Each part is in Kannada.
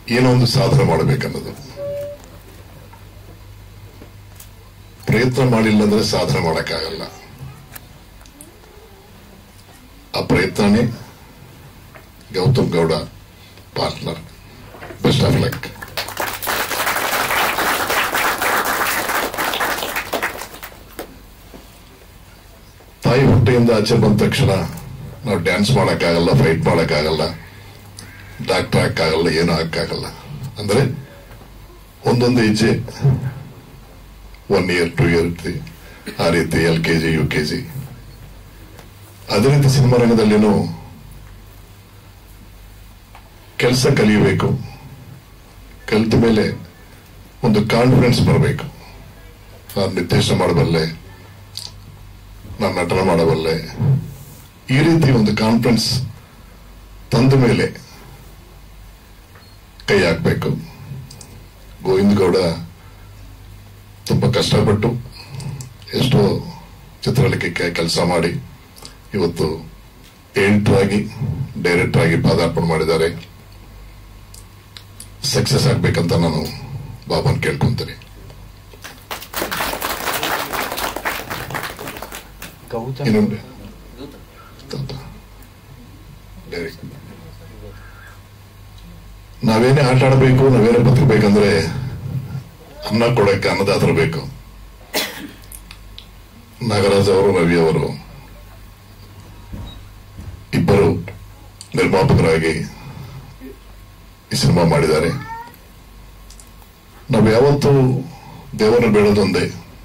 ಏನೋ ಒಂದು ಸಾಧನೆ ಮಾಡಬೇಕನ್ನೋದು ಪ್ರಯತ್ನ ಮಾಡಿಲ್ಲ ಅಂದ್ರೆ ಸಾಧನೆ ಮಾಡಕ್ಕಾಗಲ್ಲ ಆ ಪ್ರಯತ್ನನೇ Gautham Gowda partner best of luck ತಾಯಿ ಹೊಟ್ಟೆಯಿಂದ ಆಚೆ ಬಂದ ತಕ್ಷಣ ನಾವು ಡ್ಯಾನ್ಸ್ ಮಾಡಕ್ಕಾಗಲ್ಲ ಫೈಟ್ ಮಾಡಕ್ಕಾಗಲ್ಲ ಡಾಕ್ಟರ್ ಹಾಕಾಗಲ್ಲ ಏನೂ ಹಾಕಾಗಲ್ಲ ಅಂದ್ರೆ ಒಂದೊಂದು ಹೆಜ್ಜೆ ಒನ್ ಇಯರ್ ಟೂ ಇಯರ್ ಆ ರೀತಿ L K G U K G ಅದೇ ರೀತಿ ಸಿನಿಮಾ ರಂಗದಲ್ಲಿನೂ ಕೆಲಸ ಕಲಿಯಬೇಕು ಕಲಿತ ಮೇಲೆ ಒಂದು ಕಾನ್ಫಿಡೆನ್ಸ್ ಬರಬೇಕು ನಾನು ನಿರ್ದೇಶನ ಮಾಡಬಲ್ಲೆ ನಾನು ನಟನ ಮಾಡಬಲ್ಲೆ ಈ ರೀತಿ ಒಂದು ಕಾನ್ಫಿಡೆನ್ಸ್ ತಂದ ಮೇಲೆ ಕೈ ಹಾಕಬೇಕು ಗೋವಿಂದ ಗೌಡ ತುಂಬಾ ಕಷ್ಟಪಟ್ಟು ಎಷ್ಟೋ ಚಿತ್ರಲಿಖಕ್ಕೆ ಕೆಲಸ ಮಾಡಿ ಇವತ್ತು ಎಡಿಟರ್ ಆಗಿ ಡೈರೆಕ್ಟರ್ ಆಗಿ ಪಾದಾರ್ಪಣೆ ಮಾಡಿದ್ದಾರೆ ಸಕ್ಸಸ್ ಆಗ್ಬೇಕಂತ ನಾನು ಬಾಬನ್ ಕೇಳ್ಕೊಂತೀನಿ ಗೌತಮ್ ಇನ್ನೊಂದು ತಾತ. ಡೈರೆಕ್ಟ್. ನಾವೇನೇ ಆಟ ಆಡಬೇಕು ನಾವೇನೇ ಬದುಕಬೇಕಂದ್ರೆ ಅನ್ನ ಕೊಡಕ್ಕೆ ಅನ್ನದಾತರ ಬೇಕು ನಾಗರಾಜ್ ಅವರು ರವಿ ಅವರು ಇಬ್ಬರು ನಿರ್ಮಾಪಕರಾಗಿ ಈ ಸಿನಿಮಾ ಮಾಡಿದ್ದಾರೆ ನಾವು ಯಾವತ್ತೂ ದೇವರನ್ನು ಬೇಡೋದು ಒಂದೇ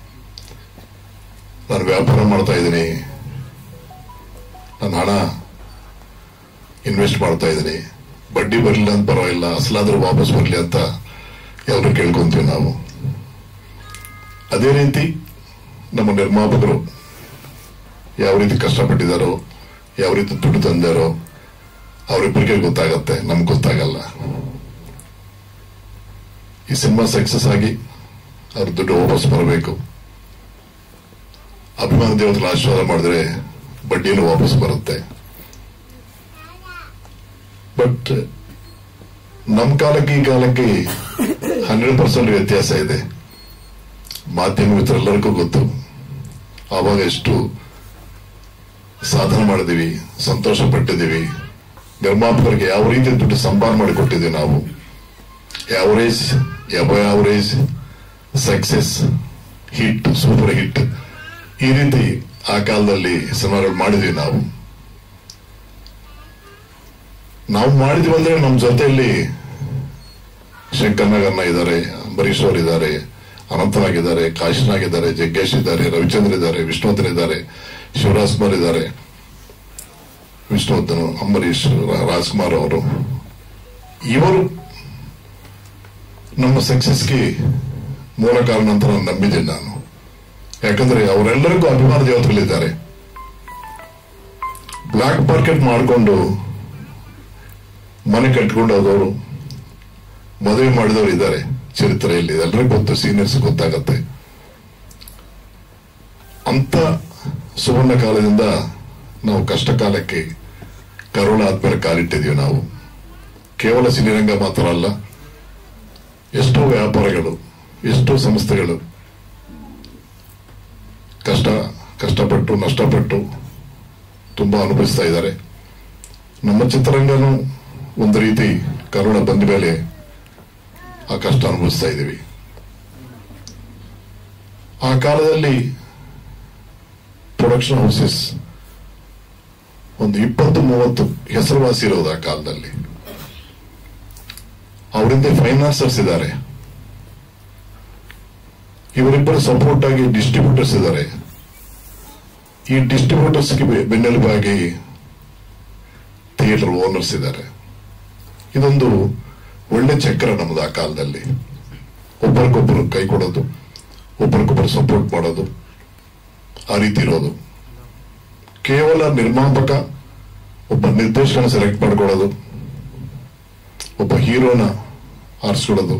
ನಾನು ವ್ಯಾಪಾರ ಮಾಡ್ತಾ ಇದ್ದೀನಿ ನನ್ನ ಹಣ ಇನ್ವೆಸ್ಟ್ ಮಾಡ್ತಾ ಇದ್ದೀನಿ ಬಡ್ಡಿ ಬರಲಿಲ್ಲ ಅಂತ ಪರವಾಗಿಲ್ಲ ಅಸಲಾದ್ರೂ ವಾಪಸ್ ಬರಲಿ ಅಂತ ಎಲ್ಲರೂ ಕೇಳ್ಕೊಂತೀವಿ ನಾವು ಅದೇ ರೀತಿ ನಮ್ಮ ನಿರ್ಮಾಪಕರು ಯಾವ ರೀತಿ ಕಷ್ಟಪಟ್ಟಿದ್ದಾರೋ ಯಾವ ರೀತಿ ದುಡ್ಡು ತಂದಾರೋ ಅವರಿಬ್ಬರಿಗೆ ಗೊತ್ತಾಗತ್ತೆ ನಮ್ಗೆ ಗೊತ್ತಾಗಲ್ಲ ಈ ಸಿನಿಮಾ ಸಕ್ಸಸ್ ಆಗಿ ಅವ್ರ ದುಡ್ಡು ವಾಪಸ್ ಬರಬೇಕು ಅಭಿಮಾನ ದೇವತೆಗಳ ಆಶೀರ್ವಾದ ಮಾಡಿದ್ರೆ ಬಡ್ಡಿನೂ ವಾಪಸ್ ಬರುತ್ತೆ ಬಟ್ ನಮ್ಮ ಕಾಲಕ್ಕೆ ಈ ಕಾಲಕ್ಕೆ ಹಂಡ್ರೆಡ್ ಪರ್ಸೆಂಟ್ ವ್ಯತ್ಯಾಸ ಇದೆ ಮಾಧ್ಯಮ ಮಿತ್ರರೆಲ್ಲರಿಗೂ ಗೊತ್ತು ಆವಾಗ ಎಷ್ಟು ಸಾಧನೆ ಮಾಡಿದೀವಿ ಸಂತೋಷ ಪಟ್ಟಿದ್ದೀವಿ ನಿರ್ಮಾಪಕರಿಗೆ ಯಾವ ರೀತಿ ದುಡ್ಡು ಸಂಪಾದನೆ ಮಾಡಿ ಕೊಟ್ಟಿದ್ದೀವಿ ನಾವು average above average success hit super hit ಈ ರೀತಿ ಆ ಕಾಲದಲ್ಲಿ ಸಿನಿಮಾಗಳು ಮಾಡಿದ್ವಿ ನಾವು ನಾವು ಮಾಡಿದ್ವಿ ಅಂದ್ರೆ ನಮ್ಮ ಜೊತೆಯಲ್ಲಿ ಶಂಕರ್ನಾಗನ್ನ ಇದ್ದಾರೆ ಅಂಬರೀಶ್ ಅವರು ಇದ್ದಾರೆ ಅನಂತನಾಗ್ ಇದ್ದಾರೆ ಕಾಶಿನಾಗ್ ಇದ್ದಾರೆ ಜಗ್ಗೇಶ್ ಇದ್ದಾರೆ ರವಿಚಂದ್ರ ಇದ್ದಾರೆ ವಿಷ್ಣುವರ್ಧನ್ ಇದ್ದಾರೆ ಶಿವರಾಜ್ ಕುಮಾರ್ ಇದ್ದಾರೆ ವಿಷ್ಣುವರ್ಧನ್ ಅಂಬರೀಶ್ ರಾ- ರಾಜ್ಕುಮಾರ್ ಅವರು ಇವರು ನಮ್ಮ ಸಕ್ಸಸ್ಗೆ ಮೂಲ ಕಾರಣ ಅಂತ ನಾನು ನಂಬಿದ್ದೀನಿ ನಾನು ಯಾಕಂದ್ರೆ ಅವರೆಲ್ಲರಿಗೂ ಅಭಿಮಾನ ದೇವತೆಗಳಿದ್ದಾರೆ ಬ್ಲಾಕ್ ಮಾರ್ಕೆಟ್ ಮಾಡಿಕೊಂಡು ಮನೆ ಕಟ್ಕೊಂಡು ಹೋದವರು ಮದುವೆ ಮಾಡಿದವರು ಇದ್ದಾರೆ ಚರಿತ್ರೆಯಲ್ಲಿ ಎಲ್ಲರಿಗೂ ಗೊತ್ತು ಸೀನಿಯರ್ಸ್ ಗೊತ್ತಾಗತ್ತೆ ಅಂತ ಸುವರ್ಣ ಕಾಲದಿಂದ ನಾವು ಕಷ್ಟ ಕಾಲಕ್ಕೆ ಕರೋಳ ಆದ್ಮೇಲೆ ಕಾಲಿಟ್ಟಿದೀವಿ ನಾವು ಕೇವಲ ಸಿನಿರಂಗ ಮಾತ್ರ ಅಲ್ಲ ಎಷ್ಟೋ ವ್ಯಾಪಾರಗಳು ಎಷ್ಟೋ ಸಂಸ್ಥೆಗಳು ಕಷ್ಟ ಕಷ್ಟಪಟ್ಟು ನಷ್ಟಪಟ್ಟು ತುಂಬಾ ಅನುಭವಿಸ್ತಾ ಇದ್ದಾರೆ ನಮ್ಮ ಚಿತ್ರರಂಗನೂ ಒಂದು ರೀತಿ ಕರೋಣ ಬಂದ ಮೇಲೆ ಆ ಕಷ್ಟ ಅನುಭವಿಸ್ತಾ ಇದ್ದೀವಿ ಆ ಕಾಲದಲ್ಲಿ ಪ್ರೊಡಕ್ಷನ್ ಹೌಸಸ್ ಒಂದು ಇಪ್ಪತ್ತು ಮೂವತ್ತು ಹೆಸರುವಾಸಿ ಇರೋದು ಆ ಕಾಲದಲ್ಲಿ ಅವರಿಂದ ಫೈನಾನ್ಸರ್ಸ್ ಇದ್ದಾರೆ ಇವರಿಬ್ಬರು ಸಪೋರ್ಟ್ ಆಗಿ ಡಿಸ್ಟ್ರಿಬ್ಯೂಟರ್ಸ್ ಇದ್ದಾರೆ ಈ ಡಿಸ್ಟ್ರಿಬ್ಯೂಟರ್ಸ್ಗೆ ಬೆನ್ನೆಲುಬಾಗಿ ಥಿಯೇಟರ್ ಓನರ್ಸ್ ಇದ್ದಾರೆ ಇದೊಂದು ಒಳ್ಳೆ ಚಕ್ರ ನಮ್ದು ಆ ಕಾಲದಲ್ಲಿ ಒಬ್ಬರಿಗೊಬ್ಬರು ಕೈ ಕೊಡೋದು ಒಬ್ಬರಿಗೊಬ್ಬರು ಸಪೋರ್ಟ್ ಮಾಡೋದು ಆ ರೀತಿ ಇರೋದು ಕೇವಲ ನಿರ್ಮಾಪಕ ಒಬ್ಬ ನಿರ್ದೇಶಕನ ಸೆಲೆಕ್ಟ್ ಮಾಡ್ಕೊಳ್ಳೋದು ಒಬ್ಬ ಹೀರೋನ ಆರಿಸ್ಕೊಳ್ಳೋದು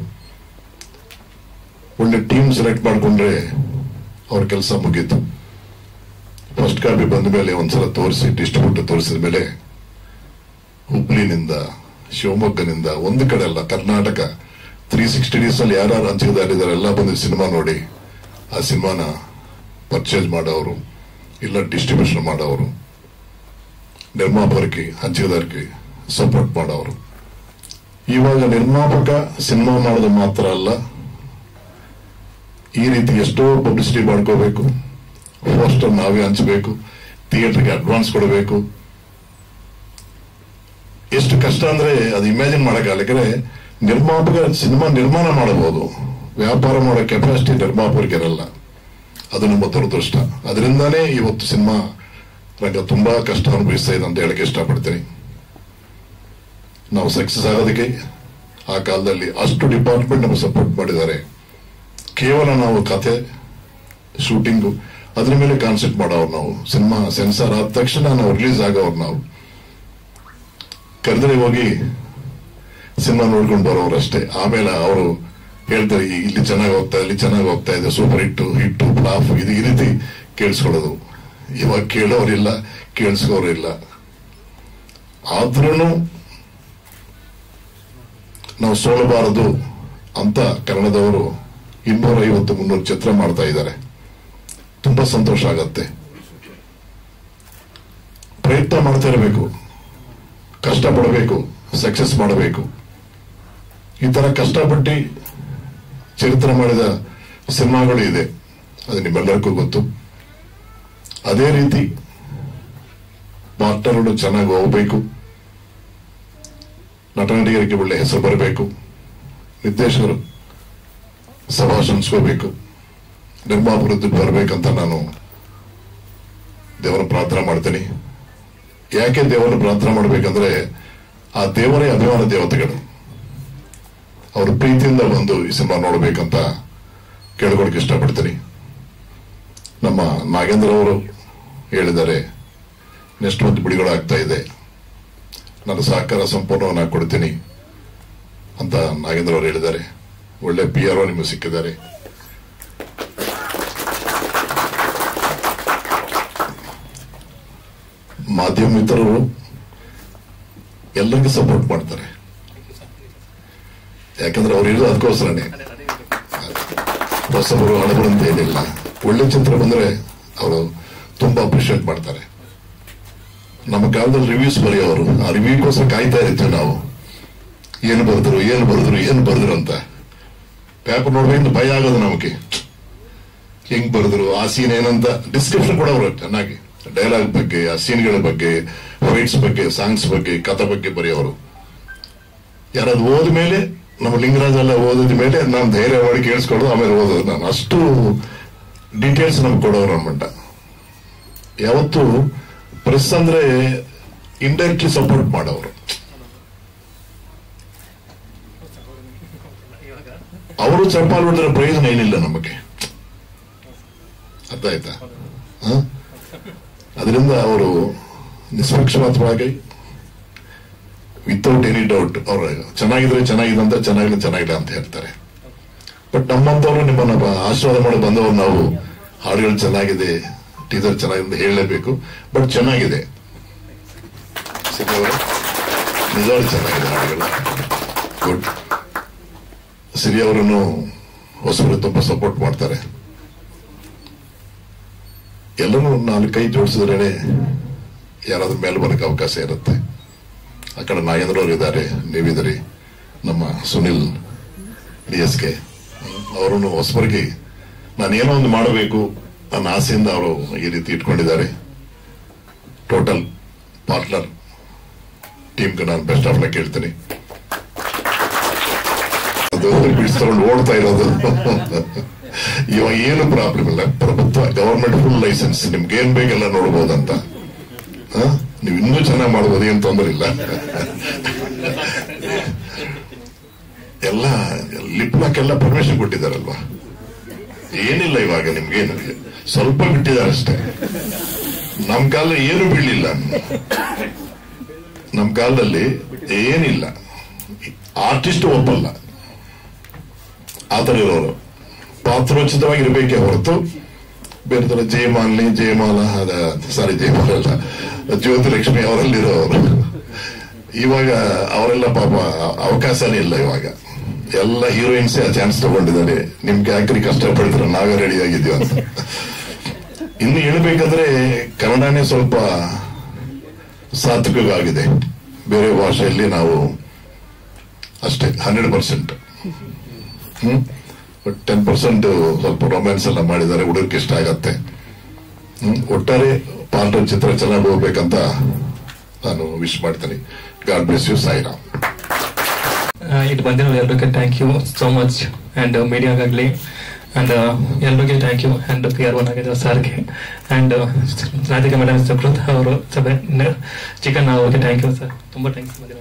ಒಳ್ಳೆ ಟೀಮ್ ಸೆಲೆಕ್ಟ್ ಮಾಡ್ಕೊಂಡ್ರೆ ಅವ್ರ ಕೆಲಸ ಮುಗೀತು ಫಸ್ಟ್ ಕಾಪಿ ಬಂದ ಮೇಲೆ ಒಂದ್ಸಲ ತೋರಿಸಿ ಡಿಸ್ಟ್ರಿಬ್ಯೂಟರ್ ತೋರಿಸಿದ ಮೇಲೆ ಹುಬ್ಳಿನಿಂದ ಶಿವಮೊಗ್ಗನಿಂದ ಒಂದು ಕಡೆ ಅಲ್ಲ ಕರ್ನಾಟಕ ತ್ರೀ ಸಿಕ್ಸ್ಟಿ ಡೇಸ್ ಅಲ್ಲಿ ಯಾರ್ಯಾರು ಹಂಚಿಕೆದಾರಿದ್ದಾರೆ ಎಲ್ಲ ಬಂದು ಸಿನಿಮಾ ನೋಡಿ ಆ ಸಿನಿಮಾನ ಪರ್ಚೇಸ್ ಮಾಡೋರು ಇಲ್ಲ ಡಿಸ್ಟ್ರಿಬ್ಯೂಷನ್ ಮಾಡೋರು ನಿರ್ಮಾಪಕರಿಗೆ ಹಂಚಿಕೆದಾರರಿಗೆ ಸಪೋರ್ಟ್ ಮಾಡೋರು ಇವಾಗ ನಿರ್ಮಾಪಕ ಸಿನಿಮಾ ಮಾಡೋದು ಮಾತ್ರ ಅಲ್ಲ ಈ ರೀತಿ ಎಷ್ಟೋ ಪಬ್ಲಿಸಿಟಿ ಮಾಡ್ಕೋಬೇಕು ಫಸ್ಟ್ ನಾವೇ ಹಂಚಬೇಕು ಥಿಯೇಟರ್ಗೆ ಅಡ್ವಾನ್ಸ್ ಕೊಡಬೇಕು ಎಷ್ಟು ಕಷ್ಟ ಅಂದ್ರೆ ಅದು ಇಮ್ಯಾಜಿನ್ ಮಾಡಕ್ಕಾಗಲ್ಲ ಯಾಕಂದ್ರೆ ನಿರ್ಮಾಪಕ ಸಿನಿಮಾ ನಿರ್ಮಾಣ ಮಾಡಬಹುದು ವ್ಯಾಪಾರ ಮಾಡೋ ಕೆಪಾಸಿಟಿ ನಿರ್ಮಾಪಕರಿಗೆ ಇರಲ್ಲ ಅದು ನಮ್ಮ ದುರದೃಷ್ಟ ಅದರಿಂದಾನೇ ಇವತ್ತು ಸಿನಿಮಾ ರಂಗ ತುಂಬಾ ಕಷ್ಟ ಅನುಭವಿಸ್ತಾ ಇದೆ ಅಂತ ಹೇಳಕ್ಕೆ ಇಷ್ಟಪಡ್ತೀನಿ ನಾವು ಸಕ್ಸಸ್ ಆಗೋದಕ್ಕೆ ಆ ಕಾಲದಲ್ಲಿ ಅಷ್ಟು ಡಿಪಾರ್ಟ್ಮೆಂಟ್ ನಮಗೆ ಸಪೋರ್ಟ್ ಮಾಡಿದ್ದಾರೆ ಕೇವಲ ನಾವು ಕತೆ ಶೂಟಿಂಗು ಅದ್ರ ಮೇಲೆ ಕಾನ್ಸೆಪ್ಟ್ ಮಾಡೋರು ನಾವು ಸಿನಿಮಾ ಸೆನ್ಸಾರ್ ಆದ ತಕ್ಷಣ ನಾವು ರಿಲೀಸ್ ಆಗೋರು ನಾವು ಕರೆದ್ರೆ ಹೋಗಿ ಸಿನಿಮಾ ನೋಡ್ಕೊಂಡು ಬರೋರು ಅಷ್ಟೇ ಆಮೇಲೆ ಅವರು ಹೇಳ್ತಾರೆ ಈ- ಇಲ್ಲಿ ಚೆನ್ನಾಗಿ ಹೋಗ್ತಾ ಇಲ್ಲಿ ಚೆನ್ನಾಗಿ ಹೋಗ್ತಾ ಇದೆ ಸೂಪರ್ ಹಿಟ್ಟು ಹಿಟ್ಟು ಫ್ಲಾಫ್ ಇದು ಈ ರೀತಿ ಕೇಳಿಸ್ಕೊಳ್ಳೋದು ಇವಾಗ ಕೇಳೋರಿಲ್ಲ ಕೇಳಿಸ್ಕೋರಿಲ್ಲ ಆದ್ರೂ ನಾವು ಸೋಲಬಾರದು ಅಂತ ಕನ್ನಡದವರು ಇನ್ನೂರ ಐವತ್ತು ಮುನ್ನೂರು ಚಿತ್ರ ಮಾಡ್ತಾ ಇದ್ದಾರೆ ತುಂಬಾ ಸಂತೋಷ ಆಗತ್ತೆ ಪ್ರಯತ್ನ ಮಾಡ್ತಾ ಇರಬೇಕು ಕಷ್ಟಪಡಬೇಕು ಸಕ್ಸಸ್ ಮಾಡಬೇಕು ಈ ತರ ಕಷ್ಟಪಟ್ಟು ಚರಿತ್ರೆ ಮಾಡಿದ ಸಿನಿಮಾಗಳು ಇದೆ ಅದು ನಿಮ್ಮೆಲ್ಲರಿಗೂ ಗೊತ್ತು ಅದೇ ರೀತಿ ಪಾರ್ಟ್ನರ್ಗಳು ಚೆನ್ನಾಗಿ ಹೋಗ್ಬೇಕು ನಟ ನಟಿಗರಿಗೆ ಒಳ್ಳೆ ಹೆಸರು ಬರಬೇಕು ನಿರ್ದೇಶಕರು ಸಭಾಷ್ ಅನ್ಸ್ಕೋಬೇಕು ನಿರ್ಮಾಪಕರು ದುಡ್ಡು ಬರಬೇಕಂತ ನಾನು ದೇವರ ಪ್ರಾರ್ಥನೆ ಮಾಡ್ತೀನಿ ಯಾಕೆ ದೇವರ ಪ್ರಾರ್ಥನೆ ಮಾಡ್ಬೇಕಂದ್ರೆ ಆ ದೇವರೇ ಅಭಿಮಾನ ದೇವತೆಗಳು ಅವರು ಪ್ರೀತಿಯಿಂದ ಬಂದು ಈ ಸಿನಿಮಾ ನೋಡ್ಬೇಕಂತ ಕೇಳ್ಕೊಳಕ್ಕೆ ಇಷ್ಟಪಡ್ತೀನಿ ನಮ್ಮ ನಾಗೇಂದ್ರ ಅವರು ಹೇಳಿದ್ದಾರೆ ನೆಕ್ಸ್ಟ್ ಮಂತ್ ಬಿಡುಗಡೆ ಆಗ್ತಾ ಇದೆ ನನ್ನ ಸಹಕಾರ ಸಂಪೂರ್ಣವಾಗಿ ಕೊಡ್ತೀನಿ ಅಂತ ನಾಗೇಂದ್ರ ಅವರು ಹೇಳಿದ್ದಾರೆ ಒಳ್ಳೆ ಪಿ ಆರ್ ನಿಮಗೆ ಸಿಕ್ಕಿದ್ದಾರೆ ಮಾಧ್ಯಮ ಮಿತ್ರರು ಎಲ್ಲರಿಗೂ ಸಪೋರ್ಟ್ ಮಾಡ್ತಾರೆ ಯಾಕಂದ್ರೆ ಅವ್ರು ಇರೋದು ಅದಕ್ಕೋಸ್ಕರನೇ ಹೊಸಬರು ಹಳಬರು ಅಂತ ಏನಿಲ್ಲ ಒಳ್ಳೆ ಚಿತ್ರ ಬಂದ್ರೆ ಅವರು ತುಂಬಾ ಅಪ್ರಿಷಿಯೇಟ್ ಮಾಡ್ತಾರೆ ನಮ್ಮ ಕಾಲದಲ್ಲಿ ರಿವ್ಯೂಸ್ ಬರೆಯೋರು ಆ ರಿವ್ಯೂಗೋಸ್ಕರ ಕಾಯ್ತಾ ಇರ್ತೀವಿ ನಾವು ಏನು ಬರೆದ್ರು ಏನು ಬರೆದ್ರು ಏನು ಬರೆದ್ರು ಅಂತ ಪೇಪರ್ ನೋಡ್ಬೇಕು ಭಯ ಆಗೋದು ನಮಗೆ ಹೆಂಗ್ ಬರೆದ್ರು ಆ ಸೀನ್ ಏನಂತ ಡಿಸ್ಕ್ರಿಪ್ಷನ್ ಕೊಡೋರು ಚೆನ್ನಾಗಿ ಡೈಲಾಗ್ ಬಗ್ಗೆ ಆ ಸೀನ್ಗಳ ಬಗ್ಗೆ ಫೈಟ್ಸ್ ಬಗ್ಗೆ ಸಾಂಗ್ಸ್ ಬಗ್ಗೆ ಕಥೆ ಬಗ್ಗೆ ಬರೆಯೋರು ಯಾರಾದ್ರು ಓದ ಮೇಲೆ ನಮ್ಮ ಲಿಂಗರಾಜ್ ಎಲ್ಲ ಓದಿದ ಮೇಲೆ ನಾನು ಧೈರ್ಯ ಮಾಡಿ ಕೇಳಿಸ್ಕೊಳ್ಳೋದು ಆಮೇಲೆ ಓದೋದು ನಾನು ಅಷ್ಟು ಡೀಟೇಲ್ಸ್ ನಮ್ಗೆ ಕೊಡೋರು ಅನ್ಮಂಟ ಯಾವತ್ತು ಪ್ರೆಸ್ ಅಂದ್ರೆ ಇಂಡೈರೆಕ್ಟ್ಲಿ ಸಪೋರ್ಟ್ ಮಾಡೋರು ಅವರು ಚಪ್ಪಾಲ್ ಹೊಡೆದ್ರೆ ಪ್ರಯೋಜನ ಏನಿಲ್ಲ ನಮಗೆ ಅರ್ಥ ಆಯ್ತಾ ಹ? ಅದರಿಂದ ಅವರು ನಿಷ್ಪಕ್ಷಪಾತವಾಗಿ ವಿತೌಟ್ ಎನಿ ಡೌಟ್ ಅವ್ರು ಚೆನ್ನಾಗಿದ್ರೆ ಚೆನ್ನಾಗಿದೆ ಅಂತ ಚೆನ್ನಾಗಿಲ್ಲ ಚೆನ್ನಾಗಿಲ್ಲ ಅಂತ ಹೇಳ್ತಾರೆ ಬಟ್ ನಮ್ಮಂತವ್ರು ನಿಮ್ಮನ್ನ ಬ- ಆಶೀರ್ವಾದ ಮಾಡಿ ಬಂದವರು ನಾವು ಹಾಡುಗಳು ಚೆನ್ನಾಗಿದೆ ಟೀಸರ್ ಚೆನ್ನಾಗಿದೆ ಅಂತ ಹೇಳಲೇಬೇಕು ಬಟ್ ಚೆನ್ನಾಗಿದೆ ಸಿಕ್ಕವ್ರೆ? ನಿಜವಾಗ್ಲೂ ಚೆನ್ನಾಗಿದೆ ಹಾಡುಗಳು ಗುಡ್ ಸಿರಿ ಅವರನ್ನು ಹೊಸಬರು ತುಂಬಾ ಸಪೋರ್ಟ್ ಮಾಡ್ತಾರೆ ಎಲ್ಲರೂ ನಾಲ್ಕು ಕೈ ಜೋಡಿಸಿದ್ರೇನೆ ಯಾರಾದ್ರೂ ಮೇಲೆ ಬರಕ್ಕೆ ಅವಕಾಶ ಇರುತ್ತೆ ಆ ಕಡೆ ನಾಗೇಂದ್ರ ಅವರು ಇದ್ದಾರೆ ನೀವಿದ್ದೀರಿ ನಮ್ಮ ಸುನಿಲ್ ಡಿ ಎಸ್ ಕೆ ಅವರನ್ನು ಹೊಸಬರಿಗೆ ನಾನು ಏನೋ ಒಂದು ಮಾಡಬೇಕು ನನ್ನ ಆಸೆಯಿಂದ ಅವರು ಈ ರೀತಿ ಇಟ್ಕೊಂಡಿದ್ದಾರೆ ಟೋಟಲ್ ಪಾರ್ಟ್ನರ್ ಟೀಮ್ಗೆ ನಾನು ಬೆಸ್ಟ್ ಆಫ್ ಲಕ್ ಹೇಳ್ತೀನಿ ಅದು ಬಿಡಿಸ್ಕೊಂಡು ಓಡ್ತಾ ಇರೋದು ಇವಾಗ ಏನು ಪ್ರಾಬ್ಲಮ್ ಇಲ್ಲ ಪ್ರಭುತ್ವ ಗವರ್ಮೆಂಟ್ ಫುಲ್ ಲೈಸೆನ್ಸ್ ನಿಮ್ಗೆ ಏನ್ ಬೇಕೆಲ್ಲ ನೋಡ್ಬೋದಂತ ಹ? ನೀವು ಇನ್ನೂ ಚೆನ್ನಾಗಿ ಮಾಡ್ಬೋದು ಏನ್ ತೊಂದರೆ ಇಲ್ಲ ಎಲ್ಲ ಲಿಪ್ ಲಾಕ್ ಎಲ್ಲ ಪರ್ಮಿಷನ್ ಕೊಟ್ಟಿದ್ದಾರಲ್ವಾ ಏನಿಲ್ಲ ಇವಾಗ ನಿಮ್ಗೇನು ಸ್ವಲ್ಪ ಬಿಟ್ಟಿದ್ದಾರೆ ಅಷ್ಟೇ ನಮ್ ಕಾಲ ಏನು ಬೀಳಿಲ್ಲ ನಮ್ ಕಾಲದಲ್ಲಿ ಏನಿಲ್ಲ ಆರ್ಟಿಸ್ಟ್ ಒಪ್ಪಲ್ಲ ಆತರ ಇರೋರು ಪಾತ್ರೋಚಿತವಾಗಿರ್ಬೇಕೇ ಹೊರತು ಬೇರೆ ತರ ಜಯಮಾಲಿನಿ ಜಯಮಾಲ ಅದ ಸಾರಿ ಜಯಮಾಲ ಅಲ್ಲ ಜ್ಯೋತಿಲಕ್ಷ್ಮಿ ಅವರಲ್ಲಿರೋರು ಇವಾಗ ಅವರೆಲ್ಲ ಪಾಪ ಅವಕಾಶನೇ ಇಲ್ಲ ಇವಾಗ ಎಲ್ಲ ಹೀರೋಯಿನ್ಸೇ ಆ ಚಾನ್ಸ್ ತಗೊಂಡಿದ್ದಾರೆ ನಿಮ್ಗೆ ಯಾಕ್ರಿ ಕಷ್ಟಪಡ್ತೀರ ನಾವೇ ರೆಡಿ ಆಗಿದ್ದೀವಿ ಅಂತ ಇನ್ನು ಹೇಳ್ಬೇಕಂದ್ರೆ ಕನ್ನಡನೇ ಸ್ವಲ್ಪ ಸಾತ್ವಿಕವಾಗಿದೆ ಬೇರೆ ಭಾಷೆಯಲ್ಲಿ ನಾವು ಅಷ್ಟೇ hundred percent hmm ten percent ಸ್ವಲ್ಪ ರೊಮ್ಯಾನ್ಸ್ ಎಲ್ಲ ಮಾಡಿದ್ದಾರೆ ಹುಡುಗರಿಗೆ ಇಷ್ಟ ಆಗತ್ತೆ ಹ್ಮ್ ಒಟ್ಟಾರೆ ಪಾಂಡ ಚಿತ್ರ ಚೆನ್ನಾಗಿ ಹೋಗ್ಬೇಕಂತ ನಾನು ವಿಶ್ ಮಾಡ್ತೀನಿ ಗಾಡ್ ಬ್ಲೆಸ್ ಯು ಸಾಯಿರಾಮ್ ಇದು ಬಂದಿರೋ ಎಲ್ರಿಗೂ thank you so much and ಮೀಡಿಯಾಗಾಗ್ಲಿ ಅಂಡ್ ಎಲ್ರಿಗೂ thank you and P R one ಆಗಿದ್ದ ಸರ್ಗೆ ಅಂಡ್ ರಾಧಿಕಾ ಮೇಡಮ್ ಸುಕೃತ್ ಅವರು ಸಭೆ ಚಿಕನ್ ಅವ್ರಿಗೆ ಥ್ಯಾಂಕ್ ಯು ಸರ್ ತುಂಬಾ ಥ್ಯಾಂಕ್ಸ್ ಬಂದಿರೋ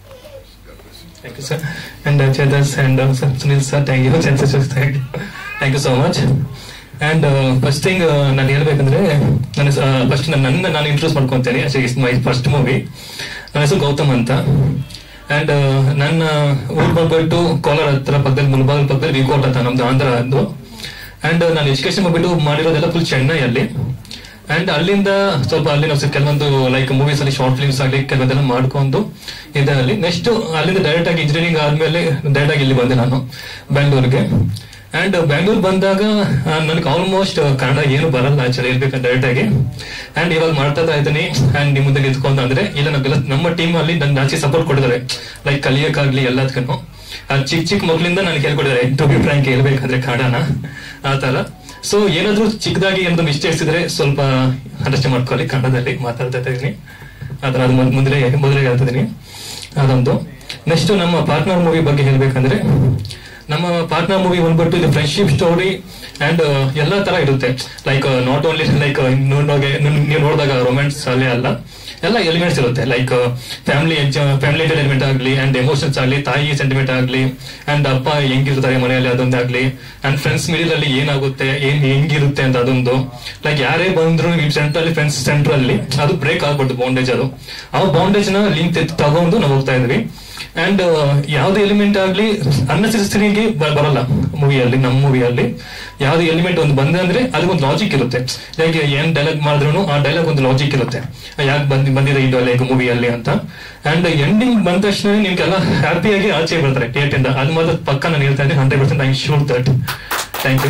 thank you sir and Chetas and Sunil sir thank you ಸೆನ್ಸಸ್ thank you thank you so much and first thing ನಾನು ಹೇಳ್ಬೇಕಂದ್ರೆ ನಾನು ಫಸ್ಟ್ ನನ್ನ ನಾನು ಇಂಟ್ರೊಡ್ಯೂಸ್ ಮಾಡ್ಕೊಂತೇನೆ ಇಟ್ಸ್ ಮೈ ಫಸ್ಟ್ ಮೂವಿ ನನ್ನ ಹೆಸರು ಗೌತಮ್ ಅಂತ ಅಂಡ್ ನನ್ನ ಊರ್ ಬಂದ್ಬಿಟ್ಟು ಕೋಲಾರ ಹತ್ರ ಪಕ್ಕದಲ್ಲಿ ಮುಲ್ಬಾಗಲ್ ಪಕ್ಕದಲ್ಲಿ ವಿಕೋಟ್ ಅಂತ ನಮ್ದು ಆಂಧ್ರ ಅದು ಅಂಡ್ ನಾನು ಎಜುಕೇಶನ್ ಮಾಡ್ಬಿಟ್ಟು ಮಾಡಿರೋದೆಲ್ಲ ಫುಲ್ ಚೆನ್ನೈಯಲ್ಲಿ ಅಂಡ್ ಅಲ್ಲಿಂದ ಸ್ವಲ್ಪ ಅಲ್ಲಿ ನಾವು ಕೆಲವೊಂದು ಲೈಕ್ ಮೂವೀಸ್ ಅಲ್ಲಿ ಶಾರ್ಟ್ ಫಿಲ್ಮ್ಸ್ ಆಗಲಿ ಕೆಲವೊಂದೆಲ್ಲ ಮಾಡ್ಕೊಂಡು ಇದರಲ್ಲಿ ನೆಕ್ಸ್ಟ್ ಅಲ್ಲಿಂದ ಡೈರೆಕ್ಟ್ ಆಗಿ ಇಂಜಿನಿಯರಿಂಗ್ ಆದ್ಮೇಲೆ ಡೈರೆಕ್ಟ್ ಆಗಿ ಇಲ್ಲಿ ಬಂದೆ ನಾನು ಬ್ಯಾಂಗ್ಳೂರ್ಗೆ ಅಂಡ್ ಬ್ಯಾಂಗ್ಳೂರ್ ಬಂದಾಗ ನನಗೆ ಆಲ್ಮೋಸ್ಟ್ ಕನ್ನಡ ಏನು ಬರಲ್ಲ ಆಕ್ಚುಲಿ ಹೇಳ್ಬೇಕಂತ ಡೈರೆಕ್ಟ್ ಆಗಿ ಅಂಡ್ ಇವಾಗ ಮಾಡ್ತಾ ಇದ್ದೀನಿ ಅಂಡ್ ನಿಮ್ಮ ಮುಂದೆ ನಿಂತ್ಕೊಂಡು ಅಂದ್ರೆ ಇಲ್ಲ ನಮ್ಗೆಲ್ಲ ನಮ್ಮ ಟೀಮ್ ಅಲ್ಲಿ ನನ್ ಜಾಸ್ತಿ ಸಪೋರ್ಟ್ ಕೊಟ್ಟಿದ್ದಾರೆ ಲೈಕ್ ಕಲಿಯಕ್ಕಾಗ್ಲಿ ಎಲ್ಲದಕ್ಕೂ ಚಿಕ್ಕ ಚಿಕ್ಕ ಮಕ್ಳಿಂದ ನನಗೆ ಹೇಳ್ಕೊಟ್ಟಿದ್ದಾರೆ ಟು ಬಿ ಫ್ರಾಂಕ್ ಹೇಳ್ಬೇಕಂದ್ರೆ ಕನ್ನಡನ ಆ ತರ ಸೊ ಏನಾದ್ರೂ ಚಿಕ್ಕದಾಗಿ ಏನಾದ್ರು ಮಿಸ್ಟೇಕ್ಸ್ ಇದ್ರೆ ಸ್ವಲ್ಪ ಅಂಡರ್ಸ್ಟ್ಯಾಂಡ್ ಮಾಡ್ಕೊಳ್ಳಿ ಕನ್ನಡದಲ್ಲಿ ಮಾತಾಡ್ತಾ ಇದ್ದೀನಿ ಅದರ ಅದು ಮುಂದೆ ಮೊದಲೇ ಹೇಳ್ತಿದ್ದೀನಿ ಅದೊಂದು ನೆಕ್ಸ್ಟ್ ನಮ್ಮ ಪಾರ್ಟ್ನರ್ ಮೂವಿ ಬಗ್ಗೆ ಹೇಳ್ಬೇಕಂದ್ರೆ ನಮ್ಮ ಪಾರ್ಟ್ನರ್ ಮೂವಿ ಬಂದ್ಬಿಟ್ಟು ಇದು ಫ್ರೆಂಡ್ಶಿಪ್ ಸ್ಟೋರಿ ಅಂಡ್ ಎಲ್ಲಾ ತರ ಇರುತ್ತೆ ಲೈಕ್ ನಾಟ್ ಓನ್ಲಿ ಲೈಕ್ ನೋಡೋಗೆ ನೀವು ನೋಡಿದಾಗ ರೊಮ್ಯಾನ್ಸ್ ಅಲ್ಲೇ ಅಲ್ಲ ಎಲ್ಲ ಎಲಿಮೆಂಟ್ಸ್ ಇರುತ್ತೆ ಲೈಕ್ ಫ್ಯಾಮಿಲಿ ಫ್ಯಾಮಿಲಿ ಎಂಟರ್ಟೈನ್ಮೆಂಟ್ ಆಗಲಿ ಅಂಡ್ ಎಮೋಷನ್ಸ್ ಆಗಲಿ ತಾಯಿ ಸೆಂಟಿಮೆಂಟ್ ಆಗಲಿ ಅಂಡ್ ಅಪ್ಪ ಹೆಂಗಿರ್ತಾರೆ ಮನೆಯಲ್ಲಿ ಅದೊಂದಾಗ್ಲಿ ಅಂಡ್ ಫ್ರೆಂಡ್ಸ್ ಮಿಡಿಲ್ ಅಲ್ಲಿ ಏನಾಗುತ್ತೆ ಏನ್ ಹೆಂಗಿರುತ್ತೆ ಅಂತ ಅದೊಂದು ಲೈಕ್ ಯಾರೇ ಬಂದ್ರು ಈ ಸೆಂಟರ್ ಅಲ್ಲಿ ಫ್ರೆಂಡ್ಸ್ ಸೆಂಟರ್ ಅಲ್ಲಿ ಅದು ಬ್ರೇಕ್ ಆಗ್ಬಿಟ್ಟು ಬಾಂಡೇಜ್ ಅದು ಆ ಬಾಂಡೇಜ್ ನ ಲಿಂಕ್ ತಗೊಂಡು ನಾವು ಹೋಗ್ತಾ ಇದ್ವಿ ಅಂಡ್ ಯಾವ್ದು ಎಲಿಮೆಂಟ್ ಆಗ್ಲಿ ಅನ್ನೆಸೆಸರಿಗೆ ಬರಲ್ಲ ಮೂವಿಯಲ್ಲಿ ನಮ್ಮ ಮೂವಿಯಲ್ಲಿ ಯಾವ್ದು ಎಲಿಮೆಂಟ್ ಒಂದು ಬಂದೆ ಅಂದ್ರೆ ಅದಕ್ಕೊಂದು ಲಾಜಿಕ್ ಇರುತ್ತೆ ಹೇಗೆ ಏನ್ ಡೈಲಾಗ್ ಮಾಡಿದ್ರು ಆ ಡೈಲಾಗ್ ಒಂದು ಲಾಜಿಕ್ ಇರುತ್ತೆ ಯಾಕೆ ಬಂದ್ ಬಂದಿದೆ ಈ ಡೈಲಾಗ್ ಮೂವಿಯಲ್ಲಿ ಅಂತ ಅಂಡ್ ಎಂಡಿಂಗ್ ಬಂದ ತಕ್ಷಣ ನಿಮ್ಗೆಲ್ಲ ಹ್ಯಾಪಿಯಾಗಿ ಆಚೆ ಬರ್ತಾರೆ ಥಿಯೇಟರ್ ಇಂದ ಅದು ಮಾತ್ರ ಪಕ್ಕ ನಾನು ಹೇಳ್ತಾ ಇದ್ದೀನಿ hundred percent I sure that thank you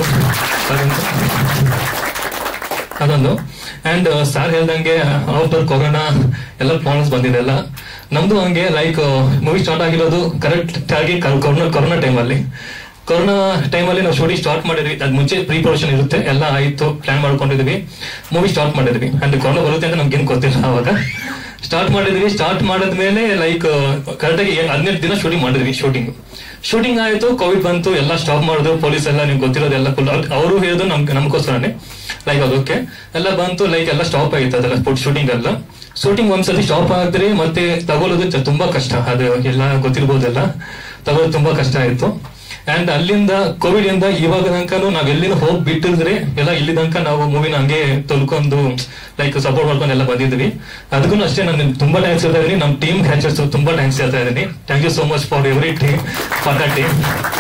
ಅದೊಂದು ಅಂಡ್ ಸರ್ ಹೇಳ್ದಂಗೆ ಆಫ್ಟರ್ ಕೊರೋನಾ ಎಲ್ಲ ಪ್ರಾಬ್ಲಮ್ಸ್ ಬಂದಿದೆ ಎಲ್ಲ ನಮ್ದು ಹಂಗೆ ಲೈಕ್ ಮೂವಿ ಸ್ಟಾರ್ಟ್ ಆಗಿರೋದು ಕರೆಕ್ಟ್ ಆಗಿ ಕೊರೋನಾ ಕೊರೋನಾ ಟೈಮಲ್ಲಿ ಕೊರೋನಾ ಟೈಮಲ್ಲಿ ನಾವು ಶೂಟಿಂಗ್ ಸ್ಟಾರ್ಟ್ ಮಾಡಿದ್ವಿ ಅದ್ ಮುಂಚೆ ಪ್ರೀ ಪ್ರೊಡಕ್ಷನ್ ಇರುತ್ತೆ ಎಲ್ಲ ಆಯ್ತು ಪ್ಲಾನ್ ಮಾಡ್ಕೊಂಡಿದ್ವಿ ಮೂವಿ ಸ್ಟಾರ್ಟ್ ಮಾಡಿದ್ವಿ ಅಂಡ್ ಕೊರೋನಾ ಬರುತ್ತೆ ಅಂತ ನಮ್ಗೇನು ಗೊತ್ತಿಲ್ಲ ಅವಾಗ ಸ್ಟಾರ್ಟ್ ಮಾಡಿದ್ವಿ ಸ್ಟಾರ್ಟ್ ಮಾಡಿದ್ಮೇಲೆ ಲೈಕ್ ಕರೆಕ್ಟಾಗಿ ಹದಿನೆಂಟು ದಿನ ಶೂಟಿಂಗ್ ಮಾಡಿದ್ವಿ ಶೂಟಿಂಗ್ ಶೂಟಿಂಗ್ ಆಯ್ತು ಕೋವಿಡ್ ಬಂತು ಎಲ್ಲ ಸ್ಟಾಪ್ ಮಾಡಿದ್ರು ಪೊಲೀಸ್ ಎಲ್ಲ ನಿಮ್ಗೆ ಗೊತ್ತಿರೋದೆಲ್ಲ ಫುಲ್ ಅವರು ಹೇಳಿದ್ರು ನಮ್ ನಮ್ಗೋಸ್ಕರನೇ ಲೈಕ್ ಅದಕ್ಕೆ ಎಲ್ಲ ಬಂತು ಲೈಕ್ ಎಲ್ಲ ಸ್ಟಾಪ್ ಆಗಿತ್ತು ಅದೆಲ್ಲ ಫುಡ್ ಶೂಟಿಂಗ್ ಎಲ್ಲ ಶೂಟಿಂಗ್ ಒಂದ್ಸತಿ ಸ್ಟಾಪ್ ಆಗಿದ್ರೆ ಮತ್ತೆ ತಗೊಳ್ಳೋದು ಚ- ತುಂಬಾ ಕಷ್ಟ ಅದು ಎಲ್ಲ ಗೊತ್ತಿರ್ಬೋದೆಲ್ಲ ತಗೊಳ್ಳೋದು ತುಂಬಾ ಕಷ್ಟ ಆಯ್ತು ಅಂಡ್ ಅಲ್ಲಿಂದ ಕೋವಿಡ್ ಇಂದ ಇವಾಗ ತನಕನು ನಾವ್ ಎಲ್ಲಿನೂ ಹೋಗಿ ಬಿಟ್ಟಿದ್ರೆ ಎಲ್ಲ ಇಲ್ಲಿ ತನಕ ನಾವು ಮೂವಿನ ಹಂಗೆ ತೊಳ್ಕೊಂಡು ಲೈಕ್ ಸಪೋರ್ಟ್ ಮಾಡ್ಕೊಂಡು ಎಲ್ಲ ಬಂದಿದ್ವಿ ಅದಕ್ಕೂ ಅಷ್ಟೇ ನಾನು ತುಂಬಾ ಥ್ಯಾಂಕ್ಸ್ ಹೇಳ್ತಾ ಇದೀನಿ ನಮ್ಮ ಟೀಮ್ ಹ್ಯಾಚರ್ಸ್ ತುಂಬಾ ಥ್ಯಾಂಕ್ಸ್ ಹೇಳ್ತಾ ಇದೀನಿ thank you so much for every team for that team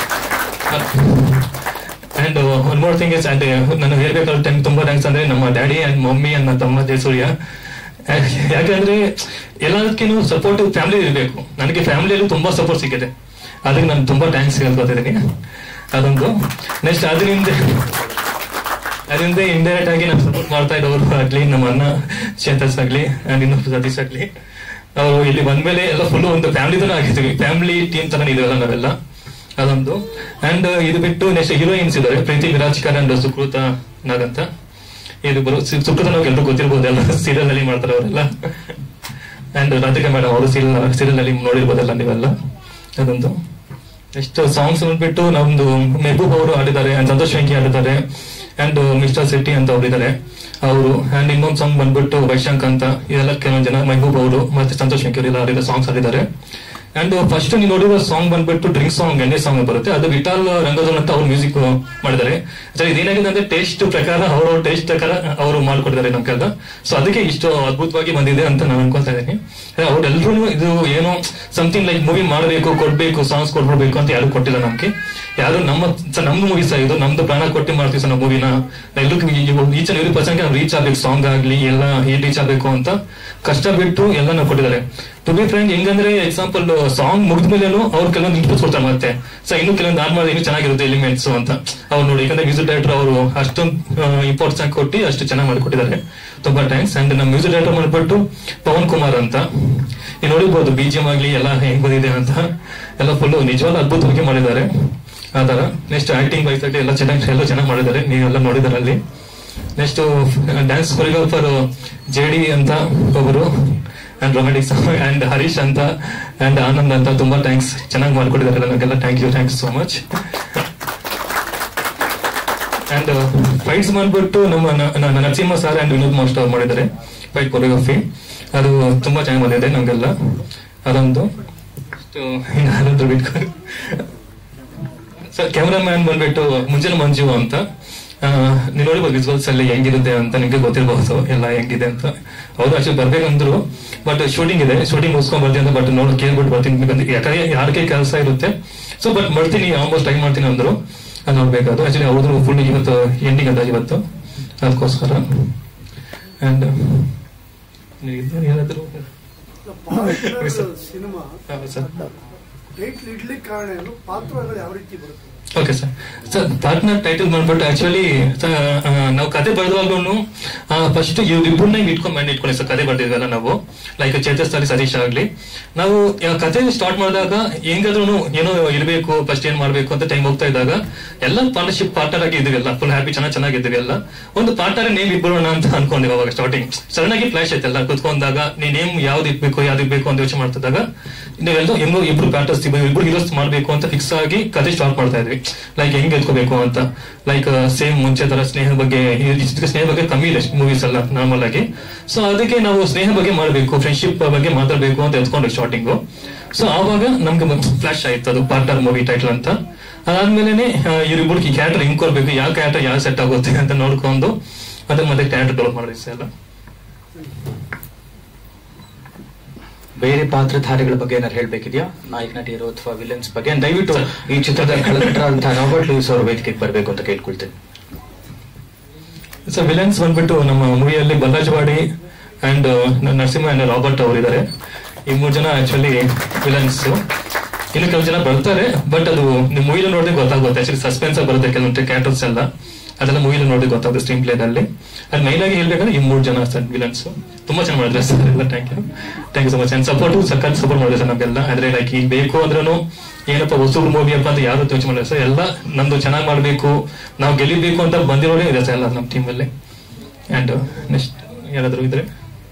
and one more thing is and ನಾನು ಹೇಳ್ಬೇಕಾದ್ರೆ ಟೈಮ್ ತುಂಬಾ ಥ್ಯಾಂಕ್ಸ್ ಅಂದ್ರೆ ನಮ್ಮ ಡ್ಯಾಡಿ ಅಂಡ್ ಮಮ್ಮಿ ಅಂಡ್ ನನ್ನ ತಮ್ಮ ಜಯಸೂರ್ಯ ಯಾಕಂದ್ರೆ ಎಲ್ಲದಕ್ಕಿಂತ ಸಪೋರ್ಟ್ ಫ್ಯಾಮಿಲಿ ಇರಬೇಕು ನನಗೆ ಫ್ಯಾಮಿಲಿಯಲ್ಲೂ ತುಂಬಾ ಸಪೋರ್ಟ್ ಸಿಕ್ಕಿದೆ ಅದಕ್ಕೆ ನಾನು ತುಂಬಾ ಥ್ಯಾಂಕ್ಸ್ ಹೇಳ್ಕೊತಿದ್ದೀನಿ ಅದೊಂದು ನೆಕ್ಸ್ಟ್ ಅದರಿಂದ ಅದರಿಂದ ಇಂಡೈರೆಕ್ಟ್ ಆಗಿ ನಾನು ಸಪೋರ್ಟ್ ಮಾಡ್ತಾ ಇದ್ದವರು ಆಗ್ಲಿ ನಮ್ಮ ಅಣ್ಣ ಚೇತಸ್ ಆಗ್ಲಿ ಅಂಡ್ ಇನ್ನೊಬ್ಬ ಸತೀಶ್ ಆಗ್ಲಿ ಅವರು ಇಲ್ಲಿ ಬಂದ್ಮೇಲೆ ಎಲ್ಲ ಫುಲ್ ಒಂದು ಫ್ಯಾಮಿಲಿ ತರ ಆಗಿದ್ವಿ ಫ್ಯಾಮಿಲಿ ಟೀಮ್ ತರ ಇದೆಲ್ಲ ನಾವೆಲ್ಲ ಅದೊಂದು ಅಂಡ್ ಇದು ಬಿಟ್ಟು ನೆಕ್ಸ್ಟ್ ಹೀರೋಯಿನ್ಸ್ ಇದಾರೆ ಪ್ರೀತಿ ವಿರಾಜ್ಕರ್ ಅಂಡ್ ಸುಕೃತ ನಾಗಂತ ಇದು ಬರೋ ಸುಕೃತ ನಾವು ಎಲ್ರು ಗೊತ್ತಿರ್ಬೋದು ಎಲ್ಲ ಸೀರಿಯಲ್ ಅಲ್ಲಿ ಮಾಡ್ತಾರೆ ಅವರೆಲ್ಲ ಅಂಡ್ ರಾಧಿಕಾ ಮೇಡಮ್ ಅವರು ಸೀರಿಯಲ್ ಸೀರಿಯಲ್ ಅಲ್ಲಿ ನೋಡಿರ್ಬೋದಲ್ಲ ನೀವೆಲ್ಲ ಅದೊಂದು ನೆಕ್ಸ್ಟ್ ಸಾಂಗ್ಸ್ ಬಂದ್ಬಿಟ್ಟು ನಮ್ದು ಮೆಹಬೂಬ್ ಅವರು ಆಡಿದ್ದಾರೆ ಅಂಡ್ ಸಂತೋಷ್ ವೆಂಕಿ ಆಡಿದ್ದಾರೆ ಅಂಡ್ ಮಿಸ್ಟರ್ ಶೆಟ್ಟಿ ಅಂತ ಅವ್ರು ಇದ್ದಾರೆ ಅವರು ಅಂಡ್ ಇನ್ನೊಂದು ಸಾಂಗ್ ಬಂದ್ಬಿಟ್ಟು ವೈಶಾಂಕ್ ಅಂತ ಇದೆಲ್ಲ ಕೆಲವೊಂದು ಜನ ಮೆಹಬೂಬ್ ಅವರು ಮತ್ತೆ ಸಂತೋಷ್ ವೆಂಕಿ ಅವರೆಲ್ಲ ಆಡಿದ ಸಾಂಗ್ಸ್ ಆಡಿದ್ದಾರೆ ಅಂಡ್ ಫಸ್ಟ್ ನೀವು ನೋಡಿರೋ ಸಾಂಗ್ ಬಂದ್ಬಿಟ್ಟು ಡ್ರಿಂಕ್ ಸಾಂಗ್ ಎಣ್ಣೆ ಸಾಂಗ್ ಬರುತ್ತೆ ಅದು ವಿಠಾಲ್ ರಂಗದೋನ್ ಅಂತ ಅವ್ರು ಮ್ಯೂಸಿಕ್ ಮಾಡಿದ್ದಾರೆ ಸರ್ ಇದೇನಾಗಿದೆ ಅಂದ್ರೆ ಟೇಸ್ಟ್ ಪ್ರಕಾರ ಅವ್ರ ಟೇಸ್ಟ್ ಪ್ರಕಾರ ಅವರು ಮಾಡ್ಕೊಟ್ಟಿದ್ದಾರೆ ನಮ್ಗೆಲ್ಲ ಸೊ ಅದಕ್ಕೆ ಇಷ್ಟು ಅದ್ಭುತವಾಗಿ ಬಂದಿದೆ ಅಂತ ನಾನು ಅನ್ಕೊಳ್ತಾ ಇದ್ದೀನಿ ಅವ್ರೆಲ್ರೂ ಇದು ಏನೋ ಸಮಥಿಂಗ್ ಲೈಕ್ ಮೂವಿ ಮಾಡಬೇಕು ಕೊಡ್ಬೇಕು ಸಾಂಗ್ಸ್ ಕೊಡ್ಬೇಕು ಅಂತ ಯಾರು ಕೊಟ್ಟಿಲ್ಲ ನಮ್ಗೆ ಯಾರು ನಮ್ಮ ಸ- ನಮ್ದು ಮೂವೀಸ್ ಇದು ನಮ್ದು ಪ್ರಾಣ ಕೊಟ್ಟು ಮಾಡ್ತೀವಿ ಸರ್ ನಾವು ಮೂವಿನ ಎಲ್ರಿಗೂ ಈಚ್ ಅಂಡ್ ಎವ್ರಿ ಪರ್ಸನ್ಗೆ ನಾವು ರೀಚ್ ಆಗ್ಬೇಕು ಸಾಂಗ್ ಆಗ್ಲಿ ಎಲ್ಲ ಈ ರೀಚ್ ಆಗ್ಬೇಕು ಅಂತ ಕಷ್ಟ ಬಿಟ್ಟು ಎಲ್ಲ ನಾವು ಕೊಟ್ಟಿದ್ದಾರೆ ಟು ಬಿ ಫ್ರೆಂಡ್ ಹೆಂಗಂದ್ರೆ ಎಕ್ಸಾಂಪಲ್ ಸಾಂಗ್ ಮುಗಿದ್ಮೇಲೆನು ಅವ್ರು ಕೆಲವೊಂದು ಇನ್ಪುಟ್ಸ್ ಕೊಡ್ತಾರೆ ಮತ್ತೆ ಸೊ ಇನ್ನು ಕೆಲವೊಂದು ಆಡ್ ಮಾಡಿದ್ರೆ ಇನ್ನೂ ಚೆನ್ನಾಗಿರುತ್ತೆ ಎಲಿಮೆಂಟ್ಸ್ ಅಂತ ಅವ್ರು ನೋಡಿ ಯಾಕಂದ್ರೆ ಮ್ಯೂಸಿಕ್ ಡೈರೆಕ್ಟರ್ ಅವರು ಅಷ್ಟೊಂದು ಇಂಪಾರ್ಟೆನ್ಸ್ ಆಗಿ ಕೊಟ್ಟು ಅಷ್ಟು ಚೆನ್ನಾಗಿ ಮಾಡಿಕೊಟ್ಟಿದ್ದಾರೆ ತುಂಬಾ ಥ್ಯಾಂಕ್ಸ್ ಅಂಡ್ ನಮ್ಮ ಮ್ಯೂಸಿಕ್ ಡೈರೆಕ್ಟರ್ ಮಾಡ್ಬಿಟ್ಟು ಪವನ್ ಕುಮಾರ್ ಅಂತ ನೀವು ನೋಡಿರ್ಬೋದು ಬಿ ಜಿ ಎಂ ಆಗ್ಲಿ ಎಲ್ಲ ಹೆಂಗ್ ಬಂದಿದೆ ಅಂತ ಎಲ್ಲ ಫುಲ್ ನಿಜವಾದ ಅದ್ಭುತವಾಗಿ ಮಾಡಿದ್ದಾರೆ ಆ ತರ ನೆಕ್ಸ್ಟ್ ಆಕ್ಟಿಂಗ್ ವೈಸ್ ಎಲ್ಲ ಚೆನ್ನಾಗಿ ಎಲ್ಲ ಚೆನ್ನಾಗಿ ಮಾಡಿದ್ದಾರೆ ನೀವೆಲ್ಲ ನೋಡಿದಾರೆ ಅಲ್ಲಿ next dance choreographer J D ಅಂತ ಒಬ್ಬರು ಅಂಡ್ ರೊಮ್ಯಾಟಿಕ್ಸ್ ಅಂಡ್ ಹರೀಶ್ ಅಂತ ಅಂಡ್ ಆನಂದ್ ಅಂತ ತುಂಬಾ ಥ್ಯಾಂಕ್ಸ್ ಚೆನ್ನಾಗಿ ಮಾಡ್ಕೊಟ್ಟಿದ್ದಾರೆ ನನಗೆಲ್ಲ thank you thanks so much and fights ಮಾಡ್ಬಿಟ್ಟು ನಮ್ಮ ನ- ನ- Narasimha sir and Vinod master ಅವ್ರು ಮಾಡಿದ್ದಾರೆ ಫೈಟ್ ಕೊರಿಯೋಗ್ರಫಿ ಅದು ತುಂಬಾ ಚೆನ್ನಾಗಿ ಬಂದಿದೆ ನಮಗೆಲ್ಲ ಅದೊಂದು So, ಇನ್ನಾರಾದ್ರೂ ಬಿಟ್ಕೊಂಡು ಸರ್ ಕ್ಯಾಮ್ರಾಮ್ಯಾನ್ ಬಂದ್ಬಿಟ್ಟು ಮುಂಜಾನೆ ಮಂಜು ಅಂತ ಆ, ನೀವು ನೋಡಿಬೋದು ವಿಜುವಲ್ಸ್ ಅಲ್ಲಿ ಹೆಂಗಿರುತ್ತೆ ಅಂತ ನಿಮ್ಗೆ ಗೊತ್ತಿರಬಹುದು ಎಲ್ಲ ಹೆಂಗಿದೆ ಅಂತ ಅವರು ಆಕ್ಚುಲಿ ಬರ್ಬೇಕಂದ್ರು ಬಟ್ ಶೂಟಿಂಗ್ ಇದೆ ಶೂಟಿಂಗ್ ಮುಗಿಸ್ಕೊಂಡ್ ಬರ್ತೀನಿ ಅಂತ ಬಟ್ ನೋಡಿ ಕೇಳ್ಬಿಟ್ಟು ಬರ್ತೀನಿ ಬೇಕಂದ್ರೆ ಯಾಕಂದ್ರೆ ಯಾರಿಗೆ ಕೆಲಸ ಇರುತ್ತೆ ಸೊ ಬಟ್ ಬರ್ತೀನಿ ಆಲ್ಮೋಸ್ಟ್ ಟ್ರೈ ಮಾಡ್ತೀನಿ ಅಂದ್ರು ಅದು ನೋಡ್ಬೇಕಾದ್ರು ಆಕ್ಚುಲಿ ಅವ್ರದ್ದು ಫುಲ್ ಇವತ್ತು ಎಂಡಿಂಗ್ ಅಂತ ಇವತ್ತು ಅದಕ್ಕೋಸ್ಕರ ಅಂಡ್ ಏನಾದ್ರು ಸಿನಿಮಾ ಹೌದು ಸರ್ ಟೈಟ್ಲ್ ಇಡ್ಲಿಕ್ಕೆ ಕಾರಣ ಏನು ಪಾತ್ರಗಳು ಯಾವ ರೀತಿ ಬರುತ್ತೆ okay sir sir partner title ಮಾಡ್ಬಿಟ್ಟು ಆಕ್ಚುಲಿ ನಾವು ಕತೆ ಬರೆದವಾಗ್ಲೂ ಫಸ್ಟ್ ಇಬ್ಬರನ್ನ ಇಟ್ಕೊಂಡು ಮೈಂಡ್ ಇಟ್ಕೊಳ್ಳಿ ಸರ್ ಕತೆ ಬರ್ದಿದ್ವಲ್ಲ ನಾವು ಲೈಕ್ ಚೇತಸ್ತಾರಿ ಸತೀಶ್ ಆಗ್ಲಿ ನಾವು ಆ ಕತೆ ಸ್ಟಾರ್ಟ್ ಮಾಡಿದಾಗ ಹೆಂಗಾದ್ರೂ ಏನೋ ಇರಬೇಕು ಫಸ್ಟ್ ಏನ್ ಮಾಡ್ಬೇಕು ಅಂತ ಟೈಮ್ ಹೋಗ್ತಾ ಇದ್ದಾಗ ಎಲ್ಲ ಪಾರ್ಟ್ನರ್ಶಿಪ್ ಪಾರ್ಟ್ನರ್ ಆಗಿ ಇದ್ವಿ ಎಲ್ಲ ಫುಲ್ ಹ್ಯಾಪಿ ಚೆನ್ನಾಗಿ ಚೆನ್ನಾಗಿದ್ವಿ ಎಲ್ಲ ಒಂದು ಪಾರ್ಟ್ನರ್ ನೇಮ್ ಇಬ್ಬರೋಣ ಅಂತ ಅನ್ಕೊಂಡಿವಿ ಅವಾಗ ಸ್ಟಾರ್ಟಿಂಗ್ ಸಡನ್ ಆಗಿ ಫ್ಲಾಶ್ ಆಯ್ತಲ್ಲ ಕುತ್ಕೊಂಡಾಗ ನೀ ನೇಮ್ ಯಾವ್ದು ಇರ್ಬೇಕು ಯಾವ್ದು ಇರ್ಬೇಕು ಅಂತ ಯೋಚನೆ ಮಾಡ್ತಿದ್ದಾಗ ನೀವೆಲ್ಲ ಹೆಂಗೋ ಇಬ್ರು ಪ್ಯಾಟರ್ಸ್ ಇಬ್ರು ಹೀರೋಸ್ ಮಾಡ್ಬೇಕು ಅಂತ ಫಿಕ್ಸ್ ಆಗಿ ಕತೆ ಸ್ಟಾರ್ಟ್ ಮಾಡ್ತಾ ಇದ್ವಿ ಲೈಕ್ ಹೆಂಗ್ ಎತ್ಕೋಬೇಕು ಅಂತ ಲೈಕ್ ಸೇಮ್ ಮುಂಚೆ ತರ ಸ್ನೇಹ ಬಗ್ಗೆ ಇಷ್ಟು ಸ್ನೇಹ ಬಗ್ಗೆ ಕಮ್ಮಿ ಇದೆ ಮೂವೀಸ್ ಎಲ್ಲ ನಾರ್ಮಲ್ ಆಗಿ ಸೊ ಅದಕ್ಕೆ ನಾವು ಸ್ನೇಹ ಬಗ್ಗೆ ಮಾಡಬೇಕು ಫ್ರೆಂಡ್ಶಿಪ್ ಬಗ್ಗೆ ಮಾತಾಡ್ಬೇಕು ಅಂತ ಎತ್ಕೊಂಡ್ವಿ ಸ್ಟಾರ್ಟಿಂಗು ಸೊ ಆವಾಗ ನಮ್ಗೆ ಫ್ಲಾಶ್ ಆಯ್ತು ಅದು ಪಾರ್ಟ್ನರ್ ಮೂವಿ ಟೈಟಲ್ ಅಂತ ಅದಾದ್ಮೇಲೆ ಇವ್ರಿಬ್ರು ಈ ಕ್ಯಾರೆಕ್ಟರ್ ಹಿಂಗ್ ಕೊಡ್ಬೇಕು ಯಾವ ಕ್ಯಾರೆಕ್ಟರ್ ಯಾವ ಸೆಟ್ ಆಗುತ್ತೆ ಅಂತ ನೋಡ್ಕೊಂಡು ಅದನ್ನ ಮತ್ತೆ ಕ್ಯಾರೆಕ್ಟರ್ ಡೆವಲಪ್ ಮಾಡಿದ್ವಿ ಸರ್ ಎಲ್ಲ ಬೇರೆ ಪಾತ್ರಧಾರಿಗಳ ಬಗ್ಗೆ ಏನಾದ್ರು ಹೇಳ್ಬೇಕಿದ್ಯಾ ನಾಯಕ ನಟಿಯರು ಅಥವಾ ವಿಲನ್ಸ್ ಬಗ್ಗೆ ದಯವಿಟ್ಟು ಈ ಚಿತ್ರದ ಕಳೆದಂತಹ ರಾಬರ್ಟ್ ಲೂಯಿಸ್ ಅವರು ವೇದಿಕೆಗೆ ಬರಬೇಕು ಅಂತ ಕೇಳ್ಕೊಳ್ತೇನೆ ಸೊ ವಿಲನ್ಸ್ ಬಂದ್ಬಿಟ್ಟು ನಮ್ಮ ಮೂವಿಯಲ್ಲಿ ಬಲ್ಲಾಜವಾಡಿ ಅಂಡ್ ನರಸಿಂಹ ಅಂಡ್ ರಾಬರ್ಟ್ ಅವರಿದ್ದಾರೆ ಈ ಮೂರ್ ಜನ ಆಕ್ಚುಲಿ ವಿಲನ್ಸ್ ಇನ್ನು ಕೆಲವು ಜನ ಬರ್ತಾರೆ ಬಟ್ ಅದು ನೀವು ಮೂವಿಲಿ ನೋಡಿದ್ರೆ ಗೊತ್ತಾಗುತ್ತೆ ಆಕ್ಚುಲಿ ಸಸ್ಪೆನ್ಸ್ ಆಗಿ ಬರುತ್ತೆ ಕೆಲವೊಂದು ಕ್ಯಾರೆಕ್ಟರ್ಸ್ ಎಲ್ಲ ಅದೆಲ್ಲ ಮೂವಿಲಿ ನೋಡಿದ್ರೆ ಗೊತ್ತಾಗುತ್ತೆ ಸ್ಕ್ರೀನ್ ಪ್ಲೇನಲ್ಲಿ ಅದು ಮೈನ್ ಆಗಿ ಹೇಳ್ಬೇಕಂದ್ರೆ ಈ ಮೂರ್ ಜನ ಸರ್ ವಿಲನ್ಸ್ ತುಂಬಾ ಚೆನ್ನಾಗಿ ಮಾಡಿದ್ರೆ ಸರ್ ಎಲ್ಲ thank you thank you so much and support ಸರ್ಕಾರ ಸಪೋರ್ಟ್ ಮಾಡಿದ್ರೆ ಸರ್ ನಮಗೆಲ್ಲ ಅಂದ್ರೆ ಲೈಕ್ ಈಗ ಬೇಕು ಅಂದ್ರೂ ಏನಪ್ಪ ಹೊಸಬ್ರು ಮೂವಿ ಅಪ್ಪ ಅಂತ ಯಾರು ಯೋಚನೆ ಮಾಡಿಲ್ಲ ಸರ್ ಎಲ್ಲ ನಮ್ದು ಚೆನ್ನಾಗಿ ಮಾಡಬೇಕು ನಾವು ಗೆಲ್ಲಿಬೇಕು ಅಂತ ಬಂದಿರೋದೇ ಇದೆ ಸರ್ ಎಲ್ಲ ನಮ್ಮ ಟೀಮಲ್ಲಿ ಅಂಡ್ ನೆಕ್ಸ್ಟ್ ಯಾರಾದ್ರೂ ಇದ್ರೆ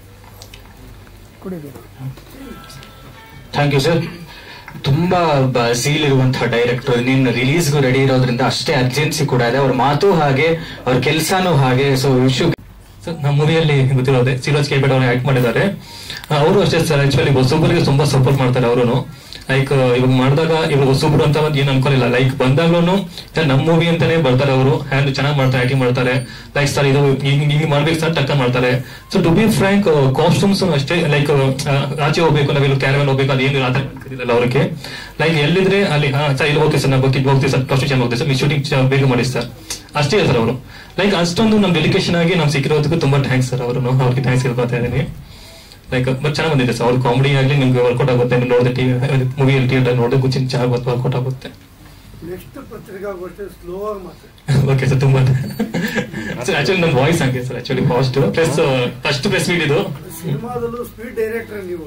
ಥ್ಯಾಂಕ್ ಯು ಸರ್ ತುಂಬಾ ಸೀಲ್ ಇರುವಂತಹ ಡೈರೆಕ್ಟರ್ ನಿನ್ನ ರಿಲೀಸ್ಗೂ ರೆಡಿ ಇರೋದ್ರಿಂದ ಅಷ್ಟೇ ಅರ್ಜೆನ್ಸಿ ಕೂಡ ಇದೆ ಅವ್ರ ಮಾತು ಹಾಗೆ ಅವ್ರ ಕೆಲಸನೂ ಹಾಗೆ ಸೊ ವಿಶು ಸರ್ ನಮ್ಮ ಮೂವಿಯಲ್ಲಿ ಗೊತ್ತಿರೋದೆ ಸಿರಾಜ್ ಕೇಬೇಡ್ ಅವರು ಆಕ್ಟ್ ಮಾಡಿದ್ದಾರೆ ಅವರು ಅಷ್ಟೇ ಸರ್ ಆಕ್ಚುಲಿ ಹೊಸೊಬ್ಬರಿಗೆ ತುಂಬಾ ಸಪೋರ್ಟ್ ಮಾಡ್ತಾರೆ ಅವರು ಲೈಕ್ ಇವಾಗ ಮಾಡಿದಾಗ ಇವಾಗ ಹೊಸೊಬ್ರು ಅಂತ ಒಂದು ಏನ್ ಅನ್ಕೊಂಡಿಲ್ಲ ಲೈಕ್ ಬಂದಾಗ್ಲೂ ನಮ್ಮ ಮೂವಿ ಅಂತಾನೆ ಬರ್ತಾರೆ ಅವರು ಹ್ಯಾಂಡ್ ಚೆನ್ನಾಗಿ ಮಾಡ್ತಾರೆ ಆಕ್ಟಿಂಗ್ ಮಾಡ್ತಾರೆ ಲೈಕ್ ಸರ್ ಇದು ಹಿಂಗ್ ಹಿಂಗ್ ಮಾಡ್ಬೇಕು ಸರ್ ಟಕ್ಕ ಮಾಡ್ತಾರೆ so to be frank costumes ಅಷ್ಟೇ ಲೈಕ್ ಆಚೆ ಹೋಗ್ಬೇಕು ನಾವೆಲ್ಲ ಕ್ಯಾರವನ್ ಹೋಗ್ಬೇಕು ಅದು ಏನು ಆತರ ಇದಿಲ್ಲ ಅವ್ರಿಗೆ ಲೈಕ್ ಎಲ್ಲಿದ್ರೆ ಅಲ್ಲಿ ಹಾ ಸರ್ ಇಲ್ಲಿ ಹೋಗ್ತೀವಿ ಸರ್ ನಾವು ಹೋಗ್ತೀವಿ ಹೋಗ್ತೀವಿ ಸರ್ ಕಾಸ್ಟ್ಯೂಮ್ ಚೆನ್ನಾಗಿ ಹೋಗ್ತೀವಿ ಸರ್ మీ ಶೂಟಿಂಗ್ ಬೇಗ ಮಾಡಿ ಸರ್ ಅಷ್ಟೇ ಸರ್ ಅವರು ಲೈಕ್ ಅಷ್ಟೊಂದು ನಮ್ ಡೆಡಿಕೇಶನ್ ಆಗಿ ನಮ್ ಸಿಕ್ಕಿರೋದಕ್ಕೂ ತುಂಬಾ ಥ್ಯಾಂಕ್ಸ್ ಸರ್ ಅವರು ಅವ್ರಿಗೆ ಥ್ಯಾಂಕ್ಸ್ ಹೇಳ್ಕೊತಾ ಇದೀನಿ ಲೈಕ್ ಬಟ್ ಚೆನ್ನಾಗಿ ಬಂದಿದೆ ಸರ್ ಅವ್ರ ಕಾಮಿಡಿ ಆಗಲಿ ನಿಮ್ಗೆ ವರ್ಕೌಟ್ ಆಗುತ್ತೆ ನೀವು ನೋಡಿದ್ರೆ ಟಿವಿ ಮೂವಿಯಲ್ಲಿ ಥಿಯೇಟರ್ ನೋಡಿದ್ರೆ ಕುಚಿನ್ ಚೆನ್ನಾಗಿ ವರ್ಕೌಟ್ ಆಗುತ್ತೆ ನೆಕ್ಸ್ಟ್ ಪತ್ರಿಕಾಗೋಷ್ಠಿ ಸ್ಲೋ ಆಗಿ ಮಾತಾಡಿ ಓಕೆ ಸರ್ ತುಂಬಾ ಸರ್ ಆಕ್ಚುಲಿ ನನ್ನ ವಾಯ್ಸ್ ಹಂಗೆ sir actually fast plus first press meet ಇದು ಸಿನಿಮಾದಲ್ಲೂ ಸ್ಪೀಡ್ ಡೈರೆಕ್ಟರ್ ನೀವು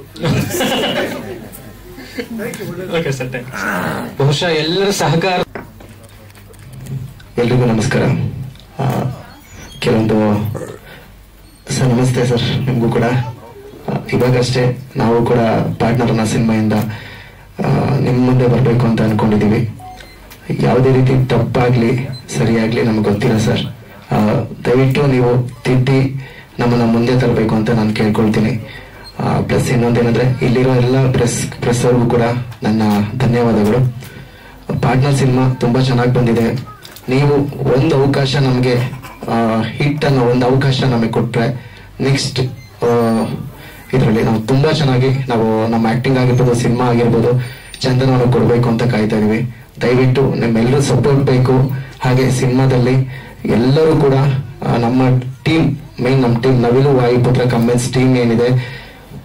ಥ್ಯಾಂಕ್ ಯು ಒಳ್ಳೆಯದು ಓಕೆ ಸರ್ ಥ್ಯಾಂಕ್ ಬಹುಶಃ ಎಲ್ಲರ ಸಹಕಾರ ಎಲ್ರಿಗೂ ನಮಸ್ಕಾರ ಆ, ಕೆಲವೊಂದು ಸರ್ ನಮಸ್ತೆ ಸರ್ ನಿಮಗೂ ಕೂಡ ಆ, ಇವಾಗಷ್ಟೇ ನಾವು ಕೂಡ ಪಾರ್ಟ್ನರ್ ಅನ್ನೋ ಸಿನಿಮಾಯಿಂದ ನಿಮ್ಮ ಮುಂದೆ ಬರಬೇಕು ಅಂತ ಅನ್ಕೊಂಡಿದೀವಿ ಯಾವುದೇ ರೀತಿ ತಪ್ಪಾಗ್ಲಿ ಸರಿಯಾಗ್ಲಿ ನಮ್ಗೆ ಗೊತ್ತಿಲ್ಲ ಸರ್ ಆ, ದಯವಿಟ್ಟು ನೀವು ತಿದ್ದಿ ನಮ್ಮನ್ನ ಮುಂದೆ ತರಬೇಕು ಅಂತ ನಾನು ಕೇಳ್ಕೊಳ್ತೀನಿ ಪ್ಲಸ್ ಇನ್ನೊಂದೇನಂದ್ರೆ ಇಲ್ಲಿರೋ ಎಲ್ಲ ಪ್ರೆಸ್ ಪ್ರೆಸ್ ಅವ್ರಿಗೂ ಕೂಡ ನನ್ನ ಧನ್ಯವಾದಗಳು ಪಾರ್ಟ್ನರ್ ಸಿನಿಮಾ ತುಂಬಾ ಚೆನ್ನಾಗಿ ಬಂದಿದೆ ನೀವು ಒಂದು ಅವಕಾಶ ನಮಗೆ ಹಿಟ್ ಅನ್ನೋ ಒಂದು ಅವಕಾಶ ನಮಗೆ ಕೊಟ್ರೆ ನೆಕ್ಸ್ಟ್ ಇದರಲ್ಲಿ ನಾವು ತುಂಬಾ ಚೆನ್ನಾಗಿ ನಾವು ನಮ್ಮ ಆಕ್ಟಿಂಗ್ ಆಗಿರ್ಬೋದು ಸಿನಿಮಾ ಆಗಿರ್ಬೋದು ಚಂದನವನ್ನು ಕೊಡಬೇಕು ಅಂತ ಕಾಯ್ತಾ ಇದೀವಿ ದಯವಿಟ್ಟು ನಿಮ್ಮೆಲ್ಲರೂ ಸಪೋರ್ಟ್ ಬೇಕು ಹಾಗೆ ಸಿನಿಮಾದಲ್ಲಿ ಎಲ್ಲರೂ ಕೂಡ ಆ, ನಮ್ಮ ಟೀಮ್ ಮೈನ್ ನಮ್ಮ ಟೀಮ್ ನವಿಲು ವಾಯುಪುತ್ರ ಕಮ್ಮೆನ್ಸ್ ಟೀಮ್ ಏನಿದೆ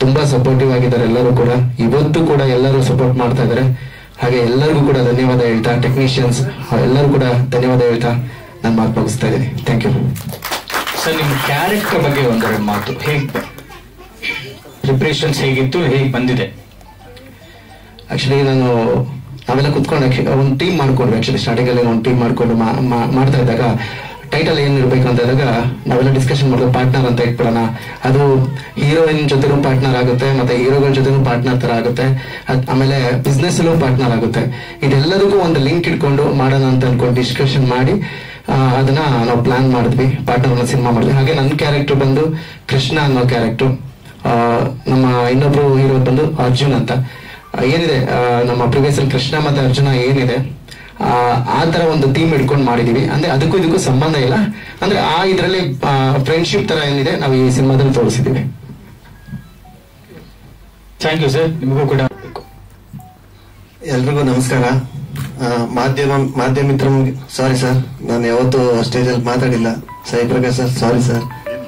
ತುಂಬಾ ಸಪೋರ್ಟಿವ್ ಆಗಿದ್ದಾರೆ ಎಲ್ಲರೂ ಕೂಡ ಇವತ್ತು ಕೂಡ ಎಲ್ಲರೂ ಸಪೋರ್ಟ್ ಮಾಡ್ತಾ ಇದ್ದಾರೆ ಹಾಗೆ ಎಲ್ಲರಿಗೂ ಕೂಡ ಧನ್ಯವಾದ ಹೇಳ್ತಾ ಟೆಕ್ನಿಷಿಯನ್ಸ್ ಎಲ್ಲರೂ ಕೂಡ ಧನ್ಯವಾದ ಹೇಳ್ತಾ ನಾನು ಮಾತು ಮುಗಿಸ್ತಾ ಇದ್ದೀನಿ ಥ್ಯಾಂಕ್ ಯು ಸರ್ ನಿಮ್ಮ ಕ್ಯಾರೆಕ್ಟರ್ ಬಗ್ಗೆ ಒಂದೆರಡು ಮಾತು ಹೇಗ್ ಪ್ರಿಪ್ರೇಷನ್ಸ್ ಹೇಗಿತ್ತು ಹೇಗ್ ಬಂದಿದೆ ಆಕ್ಚುಲಿ ನಾನು ನಾವೆಲ್ಲ ಕುತ್ಕೊಂಡು ಒಂದು ಟೀಮ್ ಮಾಡ್ಕೊಂಡ್ವಿ ಆಕ್ಚುಲಿ ಸ್ಟಾರ್ಟಿಂಗ್ ಅಲ್ಲಿ ಒಂದು ಟೀಮ್ ಮಾಡ್ಕೊಂಡು ಮಾ- ಮಾ- ಮಾಡ್ತಾ ಇದ್ದಾಗ ಟೈಟಲ್ ಏನ್ ಇರ್ಬೇಕು ಅಂತ ಇದ್ದಾಗ ನಾವೆಲ್ಲ ಡಿಸ್ಕಷನ್ ಮಾಡೋದು ಪಾರ್ಟ್ನರ್ ಅಂತ ಇಟ್ಬಿಡೋಣ ಅದು ಹೀರೋಯಿನ್ ಜೊತೆನೂ ಪಾರ್ಟ್ನರ್ ಆಗುತ್ತೆ ಮತ್ತೆ ಹೀರೋಗಳ ಜೊತೆನೂ ಪಾರ್ಟ್ನರ್ ತರ ಆಗುತ್ತೆ ಅದ್- ಆಮೇಲೆ ಬಿಸ್ನೆಸ್ ಅಲ್ಲೂ ಪಾರ್ಟ್ನರ್ ಆಗುತ್ತೆ ಇದೆಲ್ಲರಿಗೂ ಒಂದು ಲಿಂಕ್ ಇಟ್ಕೊಂಡು ಮಾಡೋಣ ಅಂತ ಅನ್ಕೊಂಡು ಡಿಸ್ಕಷನ್ ಮಾಡಿ ಆ, ಅದನ್ನ ನಾವು ಪ್ಲಾನ್ ಮಾಡಿದ್ವಿ ಪಾರ್ಟ್ನರ್ ಸಿನಿಮಾ ಮಾಡಿದ್ವಿ ಹಾಗೆ ನನ್ನ ಕ್ಯಾರೆಕ್ಟರ್ ಬಂದು ಕೃಷ್ಣ ಅನ್ನೋ ಕ್ಯಾರೆಕ್ಟರ್ ನಮ್ಮ ಇನ್ನೊಬ್ರು ಹೀರೋ ಬಂದು ಅರ್ಜುನ್ ಅಂತ ಆ, ಏನಿದೆ ಆ, ನಮ್ಮ ಪ್ರಿವಿಯಸ್ ಕೃಷ್ಣ ಮತ್ತೆ ಅರ್ಜುನ ಏನಿದೆ ಆ, ಆ ತರ ಒಂದು ಥೀಮ್ ಇಟ್ಕೊಂಡು ಮಾಡಿದೀವಿ ಅಂದ್ರೆ ಅದಕ್ಕೂ ಇದಕ್ಕೂ ಸಂಬಂಧ ಇಲ್ಲ ಅಂದ್ರೆ ಆ ಇದರಲ್ಲಿ ಫ್ರೆಂಡ್ಶಿಪ್ ತರ ಏನಿದೆ ನಾವು ಈ ಸಿನಿಮಾದಲ್ಲಿ ತೋರಿಸಿದೀವಿ ಥ್ಯಾಂಕ್ ಯು ಸರ್ ನಿಮಗೂ ಕೂಡ ಎಲ್ರಿಗೂ ನಮಸ್ಕಾರ ಆ, ಮಾಧ್ಯಮ ಮಾಧ್ಯಮ ಮಿತ್ರ ಸಾರಿ ಸರ್ ನಾನು ಯಾವತ್ತೂ ಸ್ಟೇಜಲ್ಲಿ ಮಾತಾಡಿಲ್ಲ Sai Prakash sir sorry sir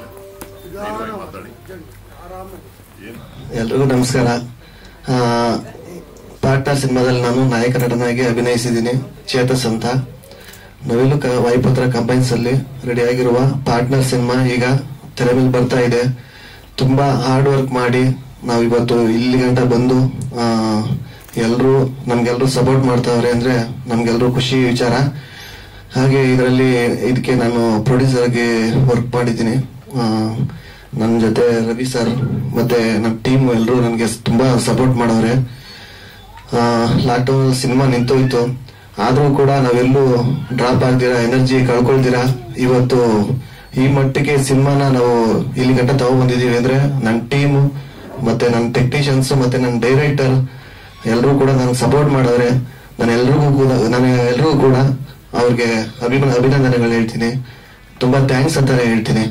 ಎಲ್ರಿಗೂ ನಮಸ್ಕಾರ ಪಾರ್ಟ್ನರ್ ಸಿನಿಮಾದಲ್ಲಿ ನಾನು ನಾಯಕ ನಟನಾಗಿ ಅಭಿನಯಿಸಿದ್ದೀನಿ ಚೇತಸ್ ಅಂತ ನವಿಲು ಕ ವಾಯುಪತ್ರ ಕಂಬೈನ್ಸ್ ಅಲ್ಲಿ ರೆಡಿ ಆಗಿರುವ ಪಾರ್ಟ್ನರ್ ಸಿನಿಮಾ ಈಗ ತೆರೆ ಮೇಲೆ ಬರ್ತಾ ಇದೆ ತುಂಬಾ ಹಾರ್ಡ್ ವರ್ಕ್ ಮಾಡಿ ನಾವು ಇವತ್ತು ಇಲ್ಲಿ ಗಂಟ ಬಂದು ಎಲ್ಲರೂ ನಮ್ಗೆಲ್ರೂ ಸಪೋರ್ಟ್ ಮಾಡ್ತಾವ್ರೆ ಅಂದ್ರೆ ನಮ್ಗೆಲ್ರೂ ಖುಷಿ ವಿಚಾರ ಹಾಗೆ ಇದರಲ್ಲಿ ಇದಕ್ಕೆ ನಾನು ಪ್ರೊಡ್ಯೂಸರ್ ಆಗಿ ವರ್ಕ್ ಮಾಡಿದ್ದೀನಿ ನನ್ನ ಜೊತೆ ರವಿ ಸರ್ ಮತ್ತೆ ನಮ್ಮ ಟೀಮ್ ಎಲ್ಲರೂ ನನಗೆ ತುಂಬಾ ಸಪೋರ್ಟ್ ಮಾಡವ್ರೆ ಲಾಕ್ಡೌನ್ ಸಿನಿಮಾ ನಿಂತೋಯ್ತು ಆದ್ರೂ ಕೂಡ ನಾವೆಲ್ಲೂ ಡ್ರಾಪ್ ಆಗ್ದಿರಾ ಎನರ್ಜಿ ಕಳ್ಕೊಳ್ದಿರಾ ಇವತ್ತು ಈ ಮಟ್ಟಿಗೆ ಸಿನಿಮಾನ ನಾವು ಇಲ್ಲಿ ಗಂಟ ತಗೊಬಂದಿದೀವಿ ಅಂದ್ರೆ ನನ್ನ ಟೀಮ್ ಮತ್ತೆ ನನ್ನ ಟೆಕ್ನಿಷಿಯನ್ಸ್ ಮತ್ತೆ ನನ್ನ ಡೈರೆಕ್ಟರ್ ಎಲ್ಲರೂ ಕೂಡ ನನಗೆ ಸಪೋರ್ಟ್ ಮಾಡವ್ರೆ ನಾನು ಎಲ್ರಿಗೂ ಕೂಡ ನಾನು ಎಲ್ರಿಗೂ ಕೂಡ ಅವ್ರಿಗೆ ಅಭಿನ ಅಭಿನಂದನೆಗಳು ಹೇಳ್ತೀನಿ ತುಂಬಾ ಥ್ಯಾಂಕ್ಸ್ ಅಂತಾನೆ ಹೇಳ್ತೀನಿ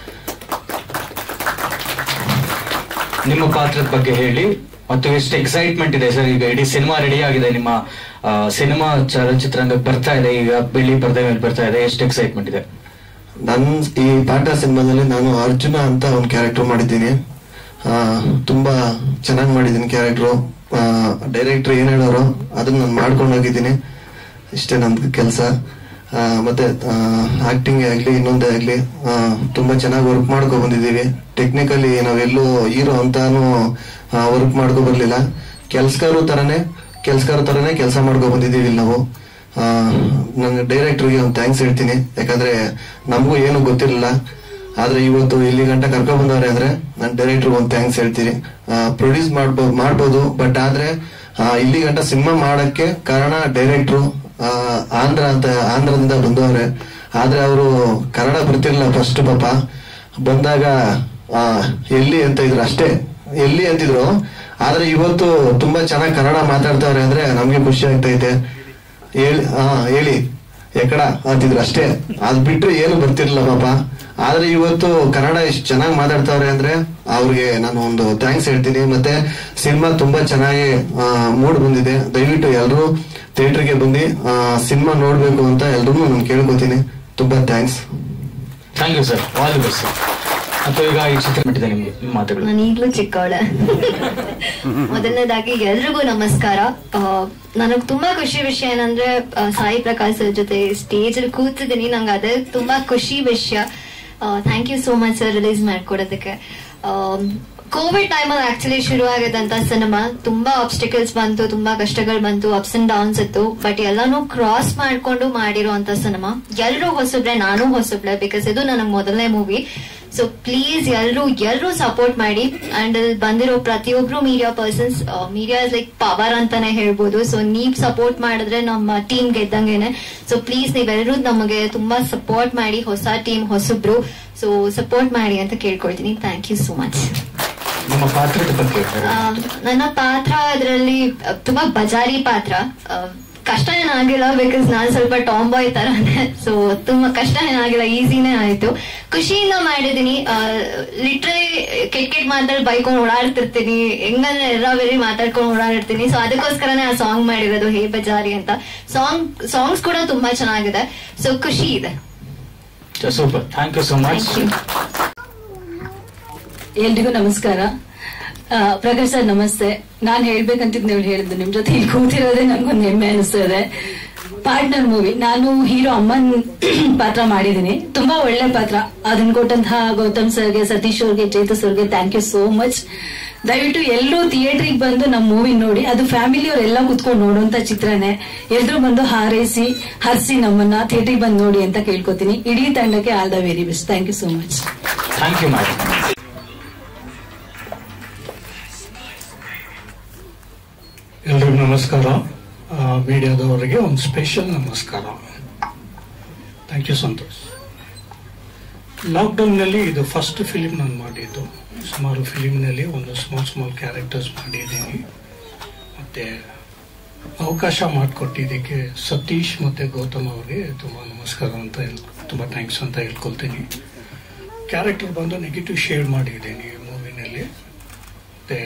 ನಿಮ್ಮ ಪಾತ್ರದ ಬಗ್ಗೆ ಹೇಳಿ ಮತ್ತು ಎಷ್ಟು ಎಕ್ಸೈಟ್ಮೆಂಟ್ ಇದೆ ಸರ್ ಈಗ ಇಡೀ ಸಿನಿಮಾ ರೆಡಿ ಆಗಿದೆ ನಿಮ್ಮ ಆ, ಸಿನಿಮಾ ಚಲನಚಿತ್ರರಂಗಕ್ಕೆ ಬರ್ತಾ ಇದೆ ಈಗ ಬೆಳ್ಳಿ ಪರದೆ ಮೇಲೆ ಬರ್ತಾ ಇದೆ ಎಷ್ಟು ಎಕ್ಸೈಟ್ಮೆಂಟ್ ಇದೆ ನನ್ ಈ ಪಾಠ ಸಿನಿಮಾದಲ್ಲಿ ನಾನು ಅರ್ಜುನ ಅಂತ ಒಂದು ಕ್ಯಾರೆಕ್ಟರ್ ಮಾಡಿದ್ದೀನಿ ಆ, ತುಂಬಾ ಚೆನ್ನಾಗಿ ಮಾಡಿದ್ದೀನಿ ಕ್ಯಾರೆಕ್ಟ್ರು ಡೈರೆಕ್ಟರ್ ಏನ್ ಹೇಳೋರು ಅದನ್ನ ನಾನು ಮಾಡ್ಕೊಂಡು ಹೋಗಿದ್ದೀನಿ ಇಷ್ಟೇ ನಂದು ಕೆಲಸ ಮತ್ತೆ ಆಕ್ಟಿಂಗ್ ಆಗ್ಲಿ ಇನ್ನೊಂದೇ ಆಗ್ಲಿ ಆ, ತುಂಬಾ ಚೆನ್ನಾಗಿ ವರ್ಕ್ ಮಾಡ್ಕೊ ಬಂದಿದ್ದೀವಿ ಟೆಕ್ನಿಕಲಿ ನಾವೆಲ್ಲೂ ಹೀರೋ ಅಂತಾನು ವರ್ಕ್ ಮಾಡ್ಕೊ ಬರ್ಲಿಲ್ಲ ಕೆಲ್ಸಗಾರು ತರನೇ ಕೆಲ್ಸಗಾರ ತರನೇ ಕೆಲಸ ಮಾಡ್ಕೊ ಬಂದಿದ್ದೀವಿ ಇಲ್ಲಿ ನಾವು ನನ್ನ ಡೈರೆಕ್ಟರ್ಗೆ ಒಂದು ಥ್ಯಾಂಕ್ಸ್ ಹೇಳ್ತೀನಿ ಯಾಕಂದ್ರೆ ನಮಗೂ ಏನು ಗೊತ್ತಿರಲಿಲ್ಲ ಆದ್ರೆ ಇವತ್ತು ಇಲ್ಲಿ ಗಂಟ ಕರ್ಕೊಂಡ್ ಬಂದವ್ರೆ ಅಂದ್ರೆ ನನ್ನ ಡೈರೆಕ್ಟರ್ ಒಂದು ಥ್ಯಾಂಕ್ಸ್ ಹೇಳ್ತೀನಿ ಪ್ರೊಡ್ಯೂಸ್ ಮಾಡ್ಬೋದು ಮಾಡ್ಬೋದು ಬಟ್ ಆದ್ರೆ ಆ, ಇಲ್ಲಿ ಗಂಟ ಸಿನಿಮಾ ಮಾಡಕ್ಕೆ ಕಾರಣ ಡೈರೆಕ್ಟ್ರು ಆಂಧ್ರ ಅಂತ ಆಂಧ್ರದಿಂದ ಬಂದವ್ರೆ ಆದ್ರೆ ಅವರು ಕನ್ನಡ ಬರ್ತಿರ್ಲಿಲ್ಲ ಫಸ್ಟ್ ಪಾಪ ಬಂದಾಗ ಆ, ಎಲ್ಲಿ ಅಂತ ಇದ್ರು ಅಷ್ಟೇ ಎಲ್ಲಿ ಅಂತಿದ್ರು ಆದ್ರೆ ಇವತ್ತು ತುಂಬಾ ಚೆನ್ನಾಗಿ ಕನ್ನಡ ಮಾತಾಡ್ತಾವ್ರೆ ಅಂದ್ರೆ ನಮ್ಗೆ ಖುಷಿ ಆಗ್ತೈತೆ ಹೇಳಿ ಹಾ ಹೇಳಿ ಎಕಡ ಅಂತಿದ್ರು ಅಷ್ಟೇ ಅದ್ ಬಿಟ್ರೆ ಏನು ಬರ್ತಿರ್ಲಿಲ್ಲ ಪಾಪ ಆದ್ರೆ ಇವತ್ತು ಕನ್ನಡ ಎಷ್ಟು ಚೆನ್ನಾಗಿ ಮಾತಾಡ್ತಾವ್ರೆ ಅಂದ್ರೆ ಅವ್ರಿಗೆ ನಾನು ಒಂದು ಥ್ಯಾಂಕ್ಸ್ ಹೇಳ್ತೀನಿ ಮತ್ತೆ ಸಿನಿಮಾ ತುಂಬಾ ಚೆನ್ನಾಗಿ ಮೂಡ್ ಬಂದಿದೆ ದಯವಿಟ್ಟು ಎಲ್ಲರೂ ಥಿಯೇಟರ್ಗೆ ಬಂದು ಸಿನಿಮಾ ನೋಡ್ಬೇಕು ಅಂತ ಎಲ್ರೂ ನಾನು ಕೇಳ್ಕೊತೀನಿ ತುಂಬಾ thanks thank you sir all the best sir ಮತ್ತು ಈಗ ಈ ಚಿತ್ರ ಬಿಟ್ಟಿದೆ ನಿಮ್ಗೆ ನಿಮ್ಮ ಮಾತುಗಳು ನಾನು ಈಗಲೂ ಚಿಕ್ಕವಳೆ ಮೊದಲನೇದಾಗಿ ಎಲ್ರಿಗೂ ನಮಸ್ಕಾರ ನನಗೆ ತುಂಬಾ ಖುಷಿ ವಿಷಯ ಏನಂದ್ರೆ ಆ, ಸಾಯಿ ಪ್ರಕಾಶ್ ಸರ್ ಜೊತೆ ಸ್ಟೇಜ್ ಅಲ್ಲಿ ಕೂತಿದ್ದೀನಿ ನಂಗೆ ಅದೇ ತುಂಬಾ ಖುಷಿ ವಿಷಯ thank you so much sir release ಮಾಡ್ಕೊಡೋದಕ್ಕೆ ಕೋವಿಡ್ ಟೈಮಲ್ಲಿ ಆಕ್ಚುಲಿ ಶುರು ಆಗಿದಂತ ಸಿನಿಮಾ ತುಂಬಾ ಆಬ್ಸ್ಟಿಕಲ್ಸ್ ಬಂತು ತುಂಬಾ ಕಷ್ಟಗಳು ಬಂತು ಅಪ್ಸ್ ಅಂಡ್ ಡೌನ್ಸ್ ಇತ್ತು ಬಟ್ ಎಲ್ಲಾನು ಕ್ರಾಸ್ ಮಾಡ್ಕೊಂಡು ಮಾಡಿರುವಂತ ಸಿನಿಮಾ ಎಲ್ಲರೂ ಹೊಸಬ್ರೆ ನಾನು ಹೊಸಬ್ಳೆ ಬಿಕಾಸ್ ಇದು ನನಗೆ ಮೊದಲನೇ ಮೂವಿ ಸೊ ಪ್ಲೀಸ್ ಎಲ್ಲರೂ ಎಲ್ಲರೂ ಸಪೋರ್ಟ್ ಮಾಡಿ ಅಂಡ್ ಬಂದಿರೋ ಪ್ರತಿಯೊಬ್ರು media persons media is like power ಅಂತಾನೆ ಹೇಳ್ಬೋದು ಸೊ ನೀವ್ ಸಪೋರ್ಟ್ ಮಾಡಿದ್ರೆ ನಮ್ಮ ಟೀಮ್ ಗೆದ್ದಂಗೆನೆ ಸೊ ಪ್ಲೀಸ್ ನೀವೆಲ್ಲರೂ ನಮಗೆ ತುಂಬಾ ಸಪೋರ್ಟ್ ಮಾಡಿ ಹೊಸ ಟೀಮ್ ಹೊಸಬ್ರು ಸೊ ಸಪೋರ್ಟ್ ಮಾಡಿ ಅಂತ ಕೇಳ್ಕೊಳ್ತೀನಿ ಥ್ಯಾಂಕ್ ಯು ಸೋ ಮಚ್ ನಿಮ್ಮ ಪಾತ್ರದ ಬಗ್ಗೆ ಹೇಳಿ. ಆ, ನನ್ನ ಪಾತ್ರ ಅದರಲ್ಲಿ ತುಂಬಾ ಬಜಾರಿ ಪಾತ್ರ ಆ, ಕಷ್ಟ ಏನಾಗಿಲ್ಲ ಬಿಕಾಸ್ ನಾನು ಸ್ವಲ್ಪ ಟಾಮ್ ಬಾಯ್ ತರಾನೆ ಸೊ ತುಂಬಾ ಕಷ್ಟ ಏನಾಗಿಲ್ಲ ಈಸಿನೇ ಆಯ್ತು ಖುಷಿಯಿಂದ ಮಾಡಿದೀನಿ ಲಿಟ್ರಲಿ ಕೆಟ್ಟ ಕೆಟ್ಟ ಮಾತಾಡಿ ಬೈಕೊಂಡು ಓಡಾಡ್ತಿರ್ತೀನಿ ಹೆಂಗಂದ್ರೆ ಎಲ್ಲವೆರಿ ಮಾತಾಡ್ಕೊಂಡು ಓಡಾಡಿರ್ತೀನಿ ಸೊ ಅದಕ್ಕೋಸ್ಕರನೇ ಆ ಸಾಂಗ್ ಮಾಡಿರೋದು ಹೇ ಬಜಾರಿ ಅಂತ ಸಾಂಗ್ ಸಾಂಗ್ಸ್ ಕೂಡ ತುಂಬಾ ಚೆನ್ನಾಗಿದೆ ಸೊ ಖುಷಿ ಇದೆ super thank you so much thank you ಎಲ್ರಿಗೂ ನಮಸ್ಕಾರ ಆ, ಪ್ರಕಾಶ್ ಸರ್ ನಮಸ್ತೆ ನಾನ್ ಹೇಳ್ಬೇಕಂತಿದ್ ನೀವು ಹೇಳಿದ್ದು ನಿಮ್ ಜೊತೆ ಇಲ್ಲಿ ಕೂತಿರೋದೇ ನನ್ಗೊಂದು ಹೆಮ್ಮೆ ಅನಿಸ್ತದೆ ಪಾರ್ಟ್ನರ್ ಮೂವಿ ನಾನು ಹೀರೋ ಅಮ್ಮನ್ ಪಾತ್ರ ಮಾಡಿದೀನಿ ತುಂಬಾ ಒಳ್ಳೆ ಪಾತ್ರ ಅದನ್ನ ಕೊಟ್ಟಂತಹ ಗೌತಮ್ ಸರ್ಗೆ ಸತೀಶ್ ಅವ್ರಿಗೆ ಚೇತಸ್ ಅವ್ರಿಗೆ ಥ್ಯಾಂಕ್ ಯು ಸೋ ಮಚ್ ದಯವಿಟ್ಟು ಎಲ್ಲರೂ ಥಿಯೇಟ್ರಿಗೆ ಬಂದು ನಮ್ಮ ಮೂವಿ ನೋಡಿ ಅದು ಫ್ಯಾಮಿಲಿ ಅವರೆಲ್ಲ ಕುತ್ಕೊಂಡು ನೋಡುವಂತ ಚಿತ್ರನೇ ಎಲ್ರು ಬಂದು ಹಾರೈಸಿ ಹರಿಸಿ ನಮ್ಮನ್ನ ಥಿಯೇಟ್ರಿಗೆ ಬಂದು ನೋಡಿ ಅಂತ ಕೇಳ್ಕೊತೀನಿ ಇಡೀ ತಂಡಕ್ಕೆ all the very best thank you so much thank you madam ಎಲ್ರಿಗೂ ನಮಸ್ಕಾರ ಆ, ಮೀಡಿಯಾದವರಿಗೆ ಒಂದು ಸ್ಪೆಷಲ್ ನಮಸ್ಕಾರ ಥ್ಯಾಂಕ್ ಯು ಸಂತೋಷ್ ಲಾಕ್ಡೌನ್ನಲ್ಲಿ ಇದು ಫಸ್ಟ್ ಫಿಲಿಮ್ ನಾನು ಮಾಡಿದ್ದು ಸುಮಾರು ಫಿಲಿಮ್ನಲ್ಲಿ ಒಂದು ಸ್ಮಾಲ್ ಸ್ಮಾಲ್ ಕ್ಯಾರೆಕ್ಟರ್ಸ್ ಮಾಡಿದ್ದೀನಿ ಮತ್ತೆ ಅವಕಾಶ ಮಾಡಿಕೊಟ್ಟಿದ್ದಕ್ಕೆ ಸತೀಶ್ ಮತ್ತೆ ಗೌತಮ್ ಅವರಿಗೆ ತುಂಬ ನಮಸ್ಕಾರ ಅಂತ ಹೇಳ್ ತುಂಬ ಥ್ಯಾಂಕ್ಸ್ ಅಂತ ಹೇಳ್ಕೊಳ್ತೀನಿ ಕ್ಯಾರೆಕ್ಟರ್ ಬಂದು ನೆಗೆಟಿವ್ ಶೇಡ್ ಮಾಡಿದ್ದೀನಿ ಮೂವಿನಲ್ಲಿ ಮತ್ತೆ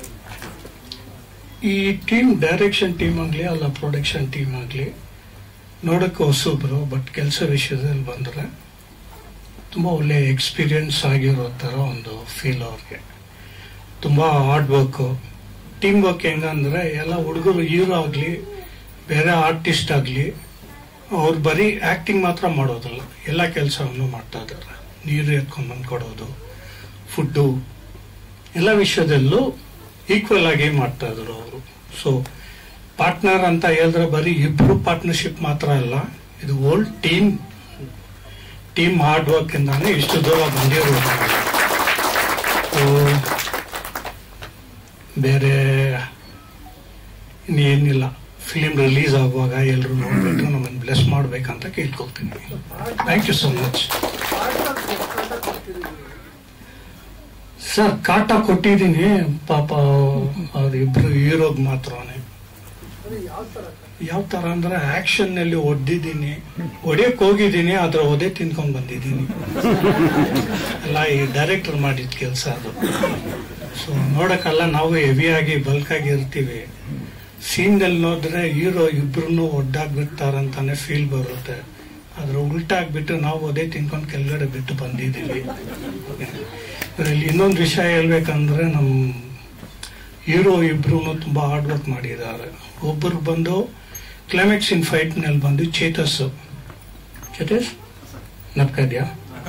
ಈ ಟೀಮ್ ಡೈರೆಕ್ಷನ್ ಟೀಮ್ ಆಗಲಿ ಅಲ್ಲ ಪ್ರೊಡಕ್ಷನ್ ಟೀಮ್ ಆಗಲಿ ನೋಡಕ್ಕೆ ಹೊಸಬ್ರು ಬಟ್ ಕೆಲಸ ವಿಷಯದಲ್ಲಿ ಬಂದರೆ ತುಂಬ ಒಳ್ಳೆ ಎಕ್ಸ್ಪೀರಿಯನ್ಸ್ ಆಗಿರೋ ಥರ ಒಂದು ಫೀಲ್ ಅವ್ರಿಗೆ ತುಂಬ ಹಾರ್ಡ್ ವರ್ಕು ಟೀಮ್ ವರ್ಕ್ ಹೆಂಗಂದ್ರೆ ಎಲ್ಲ ಹುಡುಗರು ಹೀರೋ ಆಗಲಿ ಬೇರೆ ಆರ್ಟಿಸ್ಟ್ ಆಗಲಿ ಅವ್ರು ಬರೀ ಆಕ್ಟಿಂಗ್ ಮಾತ್ರ ಮಾಡೋದಲ್ಲ ಎಲ್ಲ ಕೆಲಸವನ್ನು ಮಾಡ್ತಾ ಇದ್ದಾರೆ ನೀರು ಎತ್ಕೊಂಡು ಬಂದು ಕೊಡೋದು ಫುಡ್ಡು ಎಲ್ಲ ವಿಷಯದಲ್ಲೂ ಈಕ್ವಲ್ ಆಗಿ ಮಾಡ್ತಾ ಇದ್ರು ಅವರು ಸೊ ಪಾರ್ಟ್ನರ್ ಅಂತ ಹೇಳಿದ್ರೆ ಬರೀ ಇಬ್ರು ಪಾರ್ಟ್ನರ್ಶಿಪ್ ಮಾತ್ರ ಅಲ್ಲ ಇದು old team team hard work ಇಂದಾನೆ ಇಷ್ಟು ದೂರ ಬಂದಿರೋದು ಸೊ ಬೇರೆ ಇನ್ನೇನಿಲ್ಲ ಫಿಲಿಮ್ ರಿಲೀಸ್ ಆಗುವಾಗ ಎಲ್ಲರೂ ನೋಡ್ಬಿಟ್ಟು ನಮ್ಮನ್ನು ಬ್ಲೆಸ್ ಮಾಡ್ಬೇಕಂತ ಕೇಳ್ಕೊಳ್ತೀನಿ thank you so much sir ಕಾಟ ಕೊಟ್ಟಿದ್ದೀನಿ ಪಾಪ ಅವ್ರಿಬ್ರು ಹೀರೋಗ್ ಮಾತ್ರನೇ ಯಾವ ತರ ಅಂದ್ರೆ ಆಕ್ಷನ್ ನಲ್ಲಿ ಹೊಡೆದಿದ್ದೀನಿ ಹೊಡೆಯಕ್ ಹೋಗಿದ್ದೀನಿ ಅದ್ರ ಒದೆ ತಿನ್ಕೊಂಡ್ ಬಂದಿದ್ದೀನಿ ಎಲ್ಲ ಈ ಡೈರೆಕ್ಟರ್ ಮಾಡಿದ ಕೆಲಸ ಅದು ಸೊ ನೋಡಕ್ಕೆಲ್ಲ ನಾವು ಹೆವಿ ಆಗಿ ಬಲ್ಕ್ ಆಗಿ ಇರ್ತೀವಿ ಸೀನ್ ನಲ್ಲಿ ನೋಡಿದ್ರೆ ಹೀರೋ ಇಬ್ರು ಒಡ್ಡಾಗ್ಬಿಡ್ತಾರಂತಾನೆ ಫೀಲ್ ಬರುತ್ತೆ ಅದ್ರ ಉಲ್ಟಾ ಆಗ್ಬಿಟ್ಟು ನಾವು ಅದೇ ತಿನ್ಕೊಂಡು ಕೆಳಗಡೆ ಬಿಟ್ಟು ಬಂದಿದ್ದೀವಿ ಇದರಲ್ಲಿ ಇನ್ನೊಂದು ವಿಷಯ ಹೇಳ್ಬೇಕಂದ್ರೆ ನಮ್ಮ ಹೀರೋ ಇಬ್ರು ತುಂಬಾ ಹಾರ್ಡ್ ವರ್ಕ್ ಮಾಡಿದ್ದಾರೆ ಒಬ್ಬರು ಬಂದು ಕ್ಲೈಮ್ಯಾಕ್ಸ್ ಇನ್ ಫೈಟ್ ನಲ್ಲಿ ಬಂದು ಚೇತಸ್ ಚೇತಸ್ ನಪ್ಕದ್ಯಾ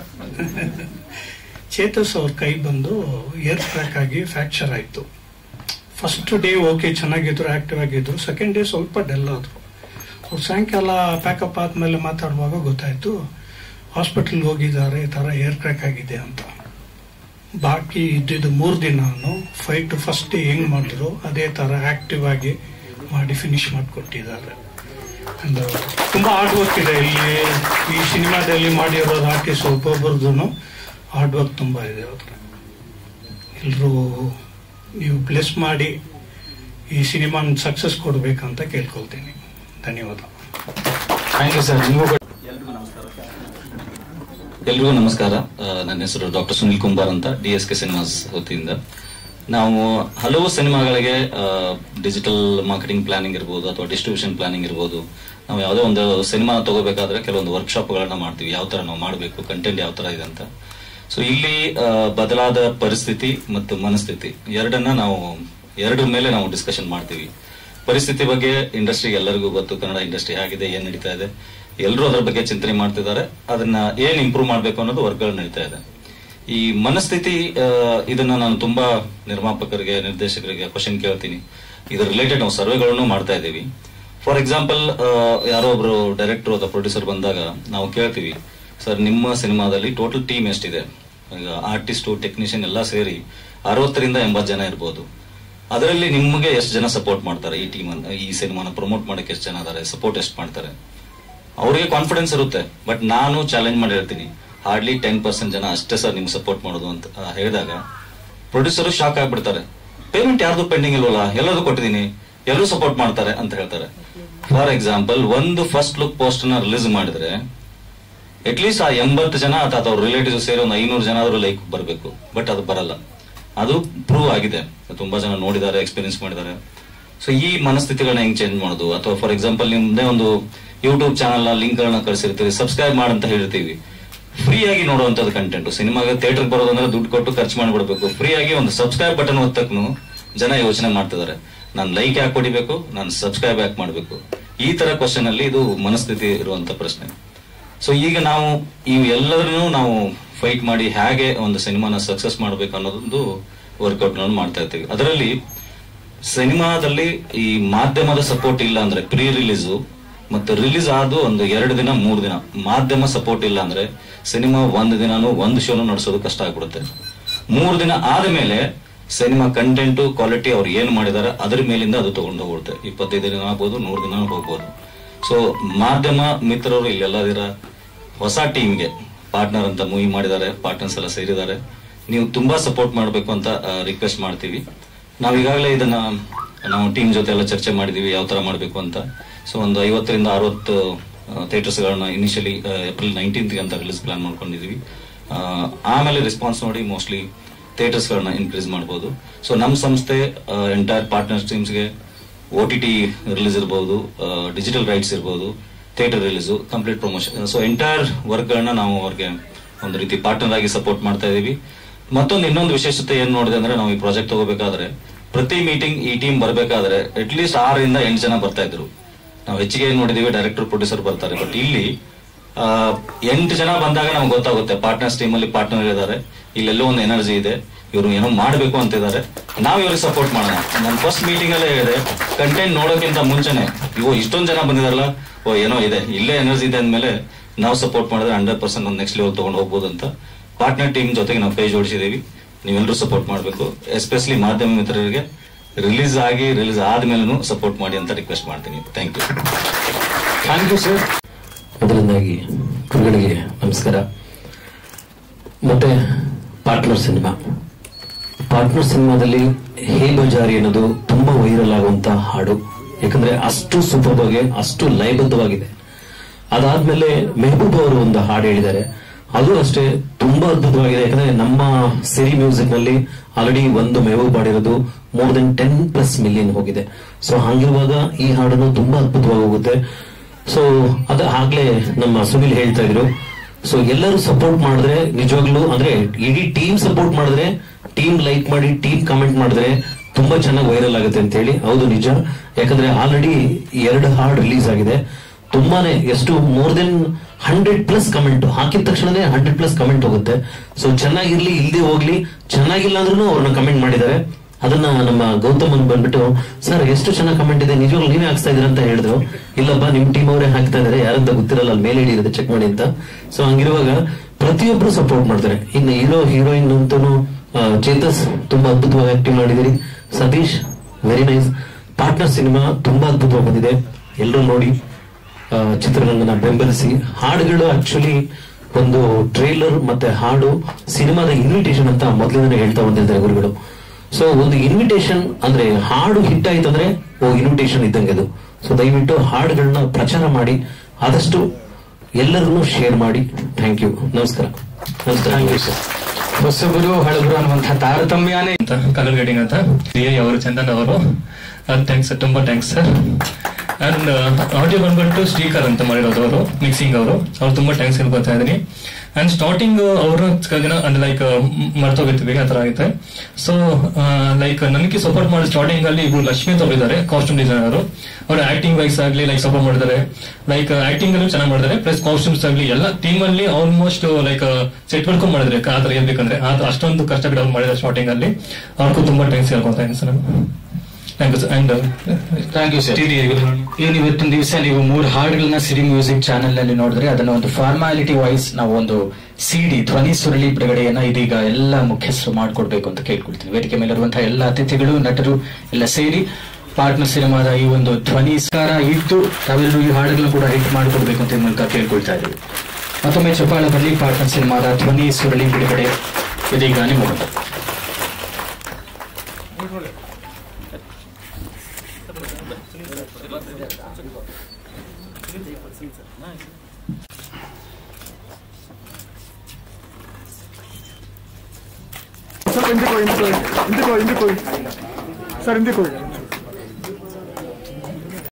ಚೇತಸ್ ಅವ್ರ ಕೈ ಬಂದು ಏರ್ ಕ್ರ್ಯಾಕ್ ಆಗಿ ಫ್ರಾಕ್ಚರ್ ಆಯ್ತು ಫಸ್ಟ್ ಡೇ ಓಕೆ ಚೆನ್ನಾಗಿದ್ರು ಆಕ್ಟಿವ್ ಆಗಿದ್ರು ಸೆಕೆಂಡ್ ಡೇ ಸ್ವಲ್ಪ ಡೆಲ್ ಆದ್ರು ಅವ್ರು ಸಾಯಂಕಾಲ ಪ್ಯಾಕಪ್ ಆದ್ಮೇಲೆ ಮಾತಾಡುವಾಗ ಗೊತ್ತಾಯ್ತು ಹಾಸ್ಪಿಟಲ್ಗೆ ಹೋಗಿದ್ದಾರೆ ಈ ತರ ಏರ್ ಕ್ರ್ಯಾಕ್ ಆಗಿದೆ ಅಂತ ಬಾಕಿ ಇದ್ದಿದ್ದು ಮೂರು ದಿನ ಫೈಟ್ ಫಸ್ಟ್ ಹೆಂಗ್ ಮಾಡಿದ್ರು ಅದೇ ತರ ಆಕ್ಟಿವ್ ಆಗಿ ಮಾಡಿ ಫಿನಿಶ್ ಮಾಡಿಕೊಟ್ಟಿದ್ದಾರೆ And, ತುಂಬಾ ಹಾರ್ಡ್ ವರ್ಕ್ ಇದೆ ಇಲ್ಲಿ ಈ ಸಿನಿಮಾದಲ್ಲಿ ಮಾಡಿರೋದು ಆರ್ಟಿಸ್ಟ್ ಒಬ್ಬೊಬ್ಬರದು ಹಾರ್ಡ್ ವರ್ಕ್ ತುಂಬಾ ಇದೆ ಅವ್ರ ಎಲ್ಲರೂ ನೀವು ಬ್ಲೆಸ್ ಮಾಡಿ ಈ ಸಿನಿಮಾನ ಸಕ್ಸಸ್ ಕೊಡ್ಬೇಕಂತ ಕೇಳ್ಕೊಳ್ತೀನಿ ಧನ್ಯವಾದ ಥ್ಯಾಂಕ್ ಯು ಸರ್ ನಿಮಗೂ ಕೂಡ ಎಲ್ರಿಗೂ ನಮಸ್ಕಾರ ಆ, ನನ್ನ ಹೆಸರು ಡಾಕ್ಟರ್ ಸುನಿಲ್ ಕುಂಬಾರ್ ಅಂತ ಡಿ ಎಸ್ ಕೆ ಸಿನಿಮಾಸ್ ವತಿಯಿಂದ ನಾವು ಹಲವು ಸಿನಿಮಾಗಳಿಗೆ ಡಿಜಿಟಲ್ ಮಾರ್ಕೆಟಿಂಗ್ ಪ್ಲಾನಿಂಗ್ ಇರ್ಬೋದು ಅಥವಾ ಡಿಸ್ಟ್ರಿಬ್ಯೂಷನ್ ಪ್ಲಾನಿಂಗ್ ಇರ್ಬೋದು ನಾವು ಯಾವುದೇ ಒಂದು ಸಿನಿಮಾ ತಗೋಬೇಕಾದ್ರೆ ಕೆಲವೊಂದು ವರ್ಕ್ಶಾಪ್ಗಳನ್ನ ಮಾಡ್ತೀವಿ ಯಾವ ತರ ನಾವು ಮಾಡಬೇಕು ಕಂಟೆಂಟ್ ಯಾವ ತರ ಇದೆ ಅಂತ ಸೊ ಇಲ್ಲಿ ಆ, ಬದಲಾದ ಪರಿಸ್ಥಿತಿ ಮತ್ತು ಮನಸ್ಥಿತಿ ಎರಡನ್ನ ನಾವು ಎರಡರ ಮೇಲೆ ನಾವು ಡಿಸ್ಕಷನ್ ಮಾಡ್ತೀವಿ ಪರಿಸ್ಥಿತಿ ಬಗ್ಗೆ ಇಂಡಸ್ಟ್ರಿಗೆ ಎಲ್ಲರಿಗೂ ಗೊತ್ತು ಕನ್ನಡ ಇಂಡಸ್ಟ್ರಿ ಹೇಗಿದೆ ಏನ್ ನಡೀತಾ ಇದೆ ಎಲ್ಲರೂ ಅದರ ಬಗ್ಗೆ ಚಿಂತನೆ ಮಾಡ್ತಿದ್ದಾರೆ ಅದನ್ನ ಏನ್ ಇಂಪ್ರೂವ್ ಮಾಡಬೇಕು ಅನ್ನೋದು ವರ್ಕ್ಗಳು ನಡೀತಾ ಇದೆ ಈ ಮನಸ್ಥಿತಿ ಆ, ಇದನ್ನ ನಾನು ತುಂಬಾ ನಿರ್ಮಾಪಕರಿಗೆ ನಿರ್ದೇಶಕರಿಗೆ ಕ್ವಶನ್ ಕೇಳ್ತೀನಿ ಇದರ ರಿಲೇಟೆಡ್ ನಾವು ಸರ್ವೆಗಳನ್ನು ಮಾಡ್ತಾ ಇದ್ದೀವಿ ಫಾರ್ ಎಕ್ಸಾಂಪಲ್ ಯಾರೋ ಒಬ್ರು ಡೈರೆಕ್ಟರ್ ಅಥವಾ ಪ್ರೊಡ್ಯೂಸರ್ ಬಂದಾಗ ನಾವು ಕೇಳ್ತೀವಿ ಸರ್ ನಿಮ್ಮ ಸಿನಿಮಾದಲ್ಲಿ ಟೋಟಲ್ ಟೀಮ್ ಎಷ್ಟಿದೆ ಈಗ ಆರ್ಟಿಸ್ಟು ಟೆಕ್ನಿಷಿಯನ್ ಎಲ್ಲ ಸೇರಿ ಅರವತ್ತರಿಂದ ಎಂಬತ್ತು ಜನ ಇರ್ಬೋದು ಅದರಲ್ಲಿ ನಿಮಗೆ ಎಷ್ಟು ಜನ ಸಪೋರ್ಟ್ ಮಾಡ್ತಾರೆ ಈ ಟೀಮ್ ಈ ಸಿನಿಮಾನ ಪ್ರಮೋಟ್ ಮಾಡಕ್ಕೆ ಎಷ್ಟು ಜನ ಇದಾರೆ ಸಪೋರ್ಟ್ ಎಷ್ಟು ಮಾಡ್ತಾರೆ ಅವರಿಗೆ ಕಾನ್ಫಿಡೆನ್ಸ್ ಇರುತ್ತೆ ಬಟ್ ನಾನು ಚಾಲೆಂಜ್ ಮಾಡಿ ಹೇಳ್ತೀನಿ ಹಾರ್ಡ್ಲಿ ಟೆನ್ ಪರ್ಸೆಂಟ್ ಜನ ಅಷ್ಟೇ ಸರ್ ನಿಮ್ಗೆ ಸಪೋರ್ಟ್ ಮಾಡೋದು ಅಂತ ಆ, ಹೇಳಿದಾಗ ಪ್ರೊಡ್ಯೂಸರ್ ಶಾಕ್ ಆಗ್ಬಿಡ್ತಾರೆ ಪೇಮೆಂಟ್ ಯಾರ್ದು ಪೆಂಡಿಂಗ್ ಇಲ್ವಲ್ಲ ಎಲ್ಲರೂ ಕೊಟ್ಟಿದ್ದೀನಿ ಎಲ್ಲರೂ ಸಪೋರ್ಟ್ ಮಾಡ್ತಾರೆ ಅಂತ ಹೇಳ್ತಾರೆ ಫಾರ್ ಎಕ್ಸಾಂಪಲ್ ಒಂದು ಫಸ್ಟ್ ಲುಕ್ ಪೋಸ್ಟ್ ನ ರಿಲೀಸ್ ಮಾಡಿದ್ರೆ ಅಟ್ಲೀಸ್ಟ್ ಆ ಎಂಬತ್ತು ಜನ ಅಥವಾ ಅವ್ರ ರಿಲೇಟಿವ್ಸ್ ಸೇರಿ ಒಂದು ಐನೂರು ಜನ ಆದ್ರೂ ಲೈಕ್ ಬರಬೇಕು ಬಟ್ ಅದು ಬರಲ್ಲ ಅದು ಪ್ರೂವ್ ಆಗಿದೆ ತುಂಬಾ ಜನ ನೋಡಿದ್ದಾರೆ ಎಕ್ಸ್ಪೀರಿಯನ್ಸ್ ಮಾಡಿದ್ದಾರೆ ಸೊ ಈ ಮನಸ್ಥಿತಿಗಳನ್ನ ಹೆಂಗ್ ಚೇಂಜ್ ಮಾಡೋದು ಅಥವಾ ಫಾರ್ ಎಕ್ಸಾಂಪಲ್ ನಿಮ್ದೇ ಒಂದು ಯೂಟ್ಯೂಬ್ ಚಾನಲ್ ಲಿಂಕ್ ಗಳನ್ನ ಕಳಿಸಿರ್ತೀವಿ ಸಬ್ಸ್ಕ್ರೈಬ್ ಮಾಡಂತ ಹೇಳಿರ್ತೀವಿ ಫ್ರೀ ಆಗಿ ನೋಡುವಂತದ್ದು ಕಂಟೆಂಟ್ ಸಿನಿಮಾಗೆ ಥಿಯೇಟರ್ ಬರೋದಂದ್ರೆ ದುಡ್ಡು ಕೊಟ್ಟು ಖರ್ಚು ಮಾಡ್ಬಿಡ್ಬೇಕು ಫ್ರೀ ಆಗಿ ಒಂದು ಸಬ್ಸ್ಕ್ರೈಬ್ ಬಟನ್ ಒತ್ತಕ್ಕೂ ಜನ ಯೋಚನೆ ಮಾಡ್ತಿದ್ದಾರೆ ನಾನು ಲೈಕ್ ಯಾಕೆ ಹೊಡಿಬೇಕು ನಾನು ಸಬ್ಸ್ಕ್ರೈಬ್ ಯಾಕೆ ಮಾಡಬೇಕು ಈ ತರ ಕ್ವಶನ್ ಅಲ್ಲಿ ಇದು ಮನಸ್ಥಿತಿ ಇರುವಂತ ಪ್ರಶ್ನೆ ಸೊ ಈಗ ನಾವು ಇವು ಎಲ್ಲರನ್ನೂ ನಾವು ಫೈಟ್ ಮಾಡಿ ಹೇಗೆ ಒಂದು ಸಿನಿಮಾನ ಸಕ್ಸಸ್ ಮಾಡಬೇಕು ಅನ್ನೋದೊಂದು ವರ್ಕೌಟ್ ಮಾಡ್ತಾ ಇರ್ತೀವಿ ಅದರಲ್ಲಿ ಸಿನಿಮಾದಲ್ಲಿ ಈ ಮಾಧ್ಯಮದ ಸಪೋರ್ಟ್ ಇಲ್ಲ ಅಂದ್ರೆ ಪ್ರೀ ರಿಲೀಸು ಮತ್ತೆ ರಿಲೀಸ್ ಆದ ಒಂದು ಎರಡು ದಿನ ಮೂರು ದಿನ ಮಾಧ್ಯಮ ಸಪೋರ್ಟ್ ಇಲ್ಲ ಅಂದ್ರೆ ಸಿನಿಮಾ ಒಂದು ದಿನಾನು ಒಂದು ಶೋನು ನಡೆಸೋದು ಕಷ್ಟ ಆಗ್ಬಿಡುತ್ತೆ ಮೂರು ದಿನ ಆದ ಮೇಲೆ ಸಿನಿಮಾ ಕಂಟೆಂಟ್ ಕ್ವಾಲಿಟಿ ಅವ್ರು ಏನ್ ಮಾಡಿದಾರೆ ಅದ್ರ ಮೇಲಿಂದ ಅದು ತಗೊಂಡು ಹೋಗುತ್ತೆ ಇಪ್ಪತ್ತೈದು ದಿನ ಆಗ್ಬೋದು ನೂರು ದಿನ ಹೋಗ್ಬೋದು ಸೊ ಮಾಧ್ಯಮ ಮಿತ್ರರು ಇಲ್ಲೆಲ್ಲದಿರ ಹೊಸ ಟೀಮ್ಗೆ ಪಾರ್ಟ್ನರ್ ಅಂತ ಮೂವಿ ಮಾಡಿದ್ದಾರೆ ಪಾರ್ಟ್ನರ್ಸ್ ಎಲ್ಲ ಸೇರಿದ್ದಾರೆ ನೀವು ತುಂಬಾ ಸಪೋರ್ಟ್ ಮಾಡಬೇಕು ಅಂತ ರಿಕ್ವೆಸ್ಟ್ ಮಾಡ್ತೀವಿ ನಾವು ಈಗಾಗಲೇ ಇದನ್ನ ನಾವು ಟೀಮ್ ಜೊತೆ ಎಲ್ಲ ಚರ್ಚೆ ಮಾಡಿದೀವಿ ಯಾವ ತರ ಮಾಡಬೇಕು ಅಂತ ಸೊ ಒಂದು ಐವತ್ತರಿಂದ ಅರವತ್ತು ಥಿಯೇಟರ್ಸ್ ಗಳನ್ನ ಇನಿಷಿಯಲಿ ಏಪ್ರಿಲ್ ನೈನ್ಟೀನ್ತ್ ಅಂತ ರಿಲೀಸ್ ಪ್ಲಾನ್ ಮಾಡ್ಕೊಂಡಿದೀವಿ ಆ, ಆಮೇಲೆ ರೆಸ್ಪಾನ್ಸ್ ನೋಡಿ ಮೋಸ್ಟ್ಲಿ ಥಿಯೇಟರ್ಸ್ ಗಳನ್ನ ಇನ್ಕ್ರೀಸ್ ಮಾಡಬಹುದು ಸೊ ನಮ್ಮ ಸಂಸ್ಥೆ ಎಂಟೈರ್ ಪಾರ್ಟ್ನರ್ ಟೀಮ್ಸ್ಗೆ ಓ ಟಿ ಟಿ ರಿಲೀಸ್ ಇರಬಹುದು ಡಿಜಿಟಲ್ ರೈಟ್ಸ್ ಇರಬಹುದು theatre release complete promotion so entire work ಗಳನ್ನ ನಾವು ಅವ್ರಿಗೆ ಒಂದು ರೀತಿ ಪಾರ್ಟ್ನರ್ ಆಗಿ ಸಪೋರ್ಟ್ ಮಾಡ್ತಾ ಇದೀವಿ ಮತ್ತೊಂದು ಇನ್ನೊಂದು ವಿಶೇಷತೆ ಏನ್ ನೋಡಿದೆ ಅಂದ್ರೆ ನಾವು ಈ ಪ್ರಾಜೆಕ್ಟ್ ತಗೋಬೇಕಾದ್ರೆ ಪ್ರತಿ ಮೀಟಿಂಗ್ ಈ ಟೀಮ್ ಬರಬೇಕಾದ್ರೆ ಅಟ್ ಲೀಸ್ಟ್ ಆರರಿಂದ ಎಂಟು ಜನ ಬರ್ತಾ ಇದ್ರು ನಾವು ಹೆಚ್ಚಿಗೆ ಏನ್ ನೋಡಿದೀವಿ ಡೈರೆಕ್ಟರ್ ಪ್ರೊಡ್ಯೂಸರ್ ಬರ್ತಾರೆ ಬಟ್ ಇಲ್ಲಿ ಆ, ಎಂಟು ಜನ ಬಂದಾಗ ನಮ್ಗೆ ಗೊತ್ತಾಗುತ್ತೆ ಪಾರ್ಟ್ನರ್ಸ್ ಟೀಮ್ ಅಲ್ಲಿ ಪಾರ್ಟ್ನರ್ ಇದ್ದಾರೆ ಇಲ್ಲೆಲ್ಲೋ ಒಂದು ಎನರ್ಜಿ ಇದೆ ಇವರು ಏನೋ ಮಾಡಬೇಕು ಅಂತಿದ್ದಾರೆ ನಾವು ಇವ್ರಿಗೆ ಸಪೋರ್ಟ್ ಮಾಡೋಣ ನನ್ನ ಫಸ್ಟ್ ಮೀಟಿಂಗ್ ಅಲ್ಲೇ ಹೇಳಿದೆ ಕಂಟೆಂಟ್ ನೋಡೋಕ್ಕಿಂತ ಮುಂಚೆನೆ ಇವು ಇಷ್ಟೊಂದು ಜನ ಬಂದಿದಾರಲ್ಲ ಓ ಏನೋ ಇದೆ ಇಲ್ಲೇ ಎನರ್ಜಿ ಇದೆ ಅಂದ್ಮೇಲೆ ನಾವು ಸಪೋರ್ಟ್ ಮಾಡಿದ್ರೆ ಹಂಡ್ರೆಡ್ ಪರ್ಸೆಂಟ್ ಒಂದು ನೆಕ್ಸ್ಟ್ ಲೆವೆಲ್ ತಗೊಂಡು ಹೋಗ್ಬೋದು ಅಂತ ಪಾರ್ಟ್ನರ್ ಟೀಮ್ ಜೊತೆಗೆ ನಾವು ಕೈ ಜೋಡಿಸಿದೀವಿ ನೀವೆಲ್ಲರೂ ಸಪೋರ್ಟ್ ಮಾಡಬೇಕು ಎಸ್ಪೆಷಲಿ ಮಾಧ್ಯಮ ಮಿತ್ರರಿಗೆ ರಿಲೀಸ್ ಆಗಿ ರಿಲೀಸ್ ಆದ್ಮೇಲೂ ಸಪೋರ್ಟ್ ಮಾಡಿ ಅಂತ ರಿಕ್ವೆಸ್ಟ್ ಮಾಡ್ತೀನಿ thank you thank you sir ಮೊದಲನೇದಾಗಿ ಗುರುಗಳಿಗೆ ನಮಸ್ಕಾರ ಮತ್ತೆ ಪಾರ್ಟ್ನರ್ ಸಿನಿಮಾ ಪಾರ್ಟ್ನರ್ ಸಿನಿಮಾದಲ್ಲಿ ಹೇ ಬಜಾರಿ ಅನ್ನೋದು ತುಂಬಾ ವೈರಲ್ ಆಗುವಂತ ಹಾಡು ಯಾಕಂದ್ರೆ ಅಷ್ಟು ಸೂಪರ್ ಆಗಿ ಅಷ್ಟು ಲಯಬದ್ಧವಾಗಿದೆ ಅದಾದ್ಮೇಲೆ ಮೆಹಬೂಬ್ ಅವರು ಒಂದು ಹಾಡು ಹೇಳಿದ್ದಾರೆ ಅದು ಅಷ್ಟೇ ತುಂಬಾ ಅದ್ಭುತವಾಗಿದೆ ಯಾಕಂದ್ರೆ ನಮ್ಮ ಸಿರಿ ಮ್ಯೂಸಿಕ್ ನಲ್ಲಿ ಆಲ್ರೆಡಿ ಒಂದು ಮೆಹಬೂಬ್ ಹಾಡಿರೋದು more than ten plus million ಹೋಗಿದೆ ಸೊ ಹಂಗಿರುವಾಗ ಈ ಹಾಡನ್ನು ತುಂಬಾ ಅದ್ಭುತವಾಗಿ ಹೋಗುತ್ತೆ ಸೊ ಅದ ಆಗ್ಲೇ ನಮ್ಮ ಸುನಿಲ್ ಹೇಳ್ತಾ ಇದ್ರು ಸೊ ಎಲ್ಲರೂ ಸಪೋರ್ಟ್ ಮಾಡಿದ್ರೆ ನಿಜವಾಗ್ಲೂ ಅಂದ್ರೆ ಇಡೀ ಟೀಮ್ ಸಪೋರ್ಟ್ ಮಾಡಿದ್ರೆ ಟೀಮ್ ಲೈಕ್ ಮಾಡಿ ಟೀಮ್ ಕಮೆಂಟ್ ಮಾಡಿದ್ರೆ ತುಂಬಾ ಚೆನ್ನಾಗಿ ವೈರಲ್ ಆಗುತ್ತೆ ಅಂತ ಹೇಳಿ ಹೌದು ನಿಜ ಯಾಕಂದ್ರೆ ಆಲ್ರೆಡಿ ಎರಡು ಹಾಡ್ ರಿಲೀಸ್ ಆಗಿದೆ ತುಂಬಾನೇ ಎಷ್ಟು more than hundred plus comment ಹಾಕಿದ ತಕ್ಷಣನೇ ಹಂಡ್ರೆಡ್ ಪ್ಲಸ್ ಕಮೆಂಟ್ ಹೋಗುತ್ತೆ ಸೊ ಚೆನ್ನಾಗಿರ್ಲಿ ಇಲ್ಲದೆ ಹೋಗ್ಲಿ ಚೆನ್ನಾಗಿಲ್ಲ ಅಂದ್ರೂ ಅವ್ರನ್ನ ಕಮೆಂಟ್ ಮಾಡಿದ್ದಾರೆ ಅದನ್ನ ನಮ್ಮ ಗೌತಮ್ ಅಂತ ಬಂದ್ಬಿಟ್ಟು ಸರ್ ಎಷ್ಟು ಚೆನ್ನಾಗಿ ಕಮೆಂಟ್ ಇದೆ ನಿಜವಾಗ್ಲೂ ನೀವೇ ಹಾಕ್ಸ್ತಾ ಇದೀರ ಅಂತ ಹೇಳಿದ್ರು ಇಲ್ಲಪ್ಪ ನಿಮ್ ಟೀಮ್ ಅವರೇ ಹಾಕ್ತಾ ಇದಾರೆ ಯಾರಂತ ಗೊತ್ತಿರಲ್ಲ ಅಲ್ಲಿ ಮೇಲೆ ಹಿಡಿಯೋದು ಚೆಕ್ ಮಾಡಿ ಅಂತ ಸೊ ಹಂಗಿರುವಾಗ ಪ್ರತಿಯೊಬ್ರು ಸಪೋರ್ಟ್ ಮಾಡ್ತಾರೆ ಇನ್ನು ಹೀರೋ ಹೀರೋಯಿನ್ ಅಂತೂ ಚೇತಸ್ ತುಂಬಾ ಅದ್ಭುತವಾಗಿ ಆಕ್ಟಿಂಗ್ ಮಾಡಿದಿರಿ Satish very nice partner cinema ತುಂಬಾ ಅದ್ಭುತವಾಗಿ ಬಂದಿದೆ ಎಲ್ಲರೂ ನೋಡಿ ಆ, ಚಿತ್ರರಂಗನ ಬೆಂಬಲಿಸಿ ಹಾಡುಗಳು ಆಕ್ಚುಲಿ ಒಂದು ಟ್ರೇಲರ್ ಮತ್ತೆ ಹಾಡು ಸಿನಿಮಾದ ಇನ್ವಿಟೇಷನ್ ಅಂತ ಮೊದಲಿಂದ ಹೇಳ್ತಾ ಬಂದಿದ್ದಾರೆ ಗುರುಗಳು ಸೊ ಒಂದು ಇನ್ವಿಟೇಷನ್ ಅಂದ್ರೆ ಹಾಡು ಹಿಟ್ ಆಯ್ತು ಅಂದ್ರೆ ಓ ಇನ್ವಿಟೇಷನ್ ಇದ್ದಂಗೆ ಅದು ಸೊ ದಯವಿಟ್ಟು ಹಾಡುಗಳನ್ನ ಪ್ರಚಾರ ಮಾಡಿ ಆದಷ್ಟು ಎಲ್ಲರನ್ನೂ ಶೇರ್ ಮಾಡಿ ಥ್ಯಾಂಕ್ ಯು ನಮಸ್ಕಾರ ನಮಸ್ಕಾರ ಹೊಸಬರು ಹಳಬರು ಅನ್ನುವಂತಹ ತಾರತಮ್ಯನೇ ಅಂತ ಕಲರ್ ಗೇಟಿಂಗ್ ಅಂತ ಸಿ ಐ ಅವರು ಚಂದನ್ ಅವರು ಥ್ಯಾಂಕ್ಸ್ ತುಂಬಾ ಥ್ಯಾಂಕ್ಸ್ ಸರ್ ಅಂಡ್ ಆಡಿಯೋ ಬಂದ್ಬಿಟ್ಟು ಶ್ರೀಕರ್ ಅಂತ ಮಾಡಿರೋದು ಅವರು ಮಿಕ್ಸಿಂಗ್ ಅವರು ಅವ್ರು ತುಂಬಾ ಥ್ಯಾಂಕ್ಸ್ ಹೇಳ್ಕೊತಾ ಇದೀನಿ ಅಂಡ್ ಸ್ಟಾರ್ಟಿಂಗ್ ಅವರು ದಿನ ಅಂದ್ರೆ ಲೈಕ್ ಮರ್ತೋಗಿರ್ತೀವಿ ಆ ತರ ಆಗುತ್ತೆ ಸೊ ಲೈಕ್ ನನಗೆ ಸಪೋರ್ಟ್ ಮಾಡಿ ಸ್ಟಾರ್ಟಿಂಗ್ ಅಲ್ಲಿ ಇಬ್ರು ಲಕ್ಷ್ಮಿ ಅಂತ ಇದ್ದಾರೆ ಕಾಸ್ಟ್ಯೂಮ್ ಡಿಸೈನರ್ ಅವ್ರ ಆಕ್ಟಿಂಗ್ ವೈಸ್ ಆಗ್ಲಿ ಲೈಕ್ ಸಪೋರ್ಟ್ ಮಾಡಿದ್ದಾರೆ ಲೈಕ್ ಆಕ್ಟಿಂಗ್ ಅಲ್ಲೂ ಚೆನ್ನಾಗಿ ಮಾಡಿದ್ದಾರೆ ಪ್ಲಸ್ ಕಾಸ್ಟ್ಯೂಮ್ಸ್ ಆಗ್ಲಿ ಎಲ್ಲ ಟೀಮ್ ಅಲ್ಲಿ ಆಲ್ಮೋಸ್ಟ್ ಲೈಕ್ ಸೆಟ್ ಮಾಡ್ಕೊಂಡ್ ಮಾಡಿದ್ರೆ ಆ ತರ ಇರ್ಬೇಕಂದ್ರೆ ಆ ತರ ಅಷ್ಟೊಂದು ಕಷ್ಟಪಟ್ಟು ಅವ್ರು ಮಾಡಿದ್ದಾರೆ ಸ್ಟಾರ್ಟಿಂಗ್ ಅಲ್ಲಿ ಅವ್ರಿಗೂ ತುಂಬಾ ಥ್ಯಾಂಕ್ಸ್ ಹೇಳ್ಕೊತಾ ಇದ್ದೀನಿ sir thank you sir and thank you sir ಏನು ಇವತ್ತಿನ ದಿವಸ ನೀವು ಮೂರು ಹಾಡುಗಳನ್ನ ಸಿರಿ ಮ್ಯೂಸಿಕ್ ಚಾನೆಲ್ ನಲ್ಲಿ ನೋಡಿದ್ರೆ ಅದನ್ನ ಒಂದು ಫಾರ್ಮಾಲಿಟಿ ವೈಸ್ ನಾವು ಒಂದು ಸಿಡಿ ಧ್ವನಿ ಸುರಳಿ ಬಿಡುಗಡೆಯನ್ನ ಇದೀಗ ಎಲ್ಲ ಮುಖ್ಯಸ್ಥರು ಮಾಡ್ಕೊಡ್ಬೇಕು ಅಂತ ಕೇಳ್ಕೊಳ್ತೀನಿ ವೇದಿಕೆ ಮೇಲಿರುವಂತಹ ಎಲ್ಲ ಅತಿಥಿಗಳು ನಟರು ಎಲ್ಲ ಸೇರಿ ಪಾರ್ಟ್ನರ್ ಸಿನಿಮಾದ ಈ ಒಂದು ಧ್ವನಿ ಸ್ಕಾರ ಇದ್ದು ತಾವೆಲ್ಲರೂ ಈ ಹಾಡುಗಳನ್ನು ಕೂಡ ಹಿಟ್ ಮಾಡಿಕೊಡ್ಬೇಕು ಅಂತ ಈ ಮೂಲಕ ಕೇಳ್ಕೊಳ್ತಾ ಇದ್ದೀವಿ ಮತ್ತೊಮ್ಮೆ ಚಪ್ಪಾಳ ಬರಲಿ ಪಾರ್ಟ್ನರ್ ಸಿನಿಮಾದ ಧ್ವನಿ ಸುರಳಿ ಬಿಡುಗಡೆ ಇದೀಗ ನಿಮ್ಮ ಮುಂದೆ. ಸರ್ ಹಿಂದಕ್ಕೆ ಹೋಗಿ ಹಿಂದಕ್ಕೆ ಹೋಗಿ ಹಿಂದಕ್ಕೆ ಹೋಗಿ ಹಿಂದಕ್ಕೆ ಹೋಗಿ ಸರ್ ಹಿಂದಕ್ಕೆ ಹೋಗಿ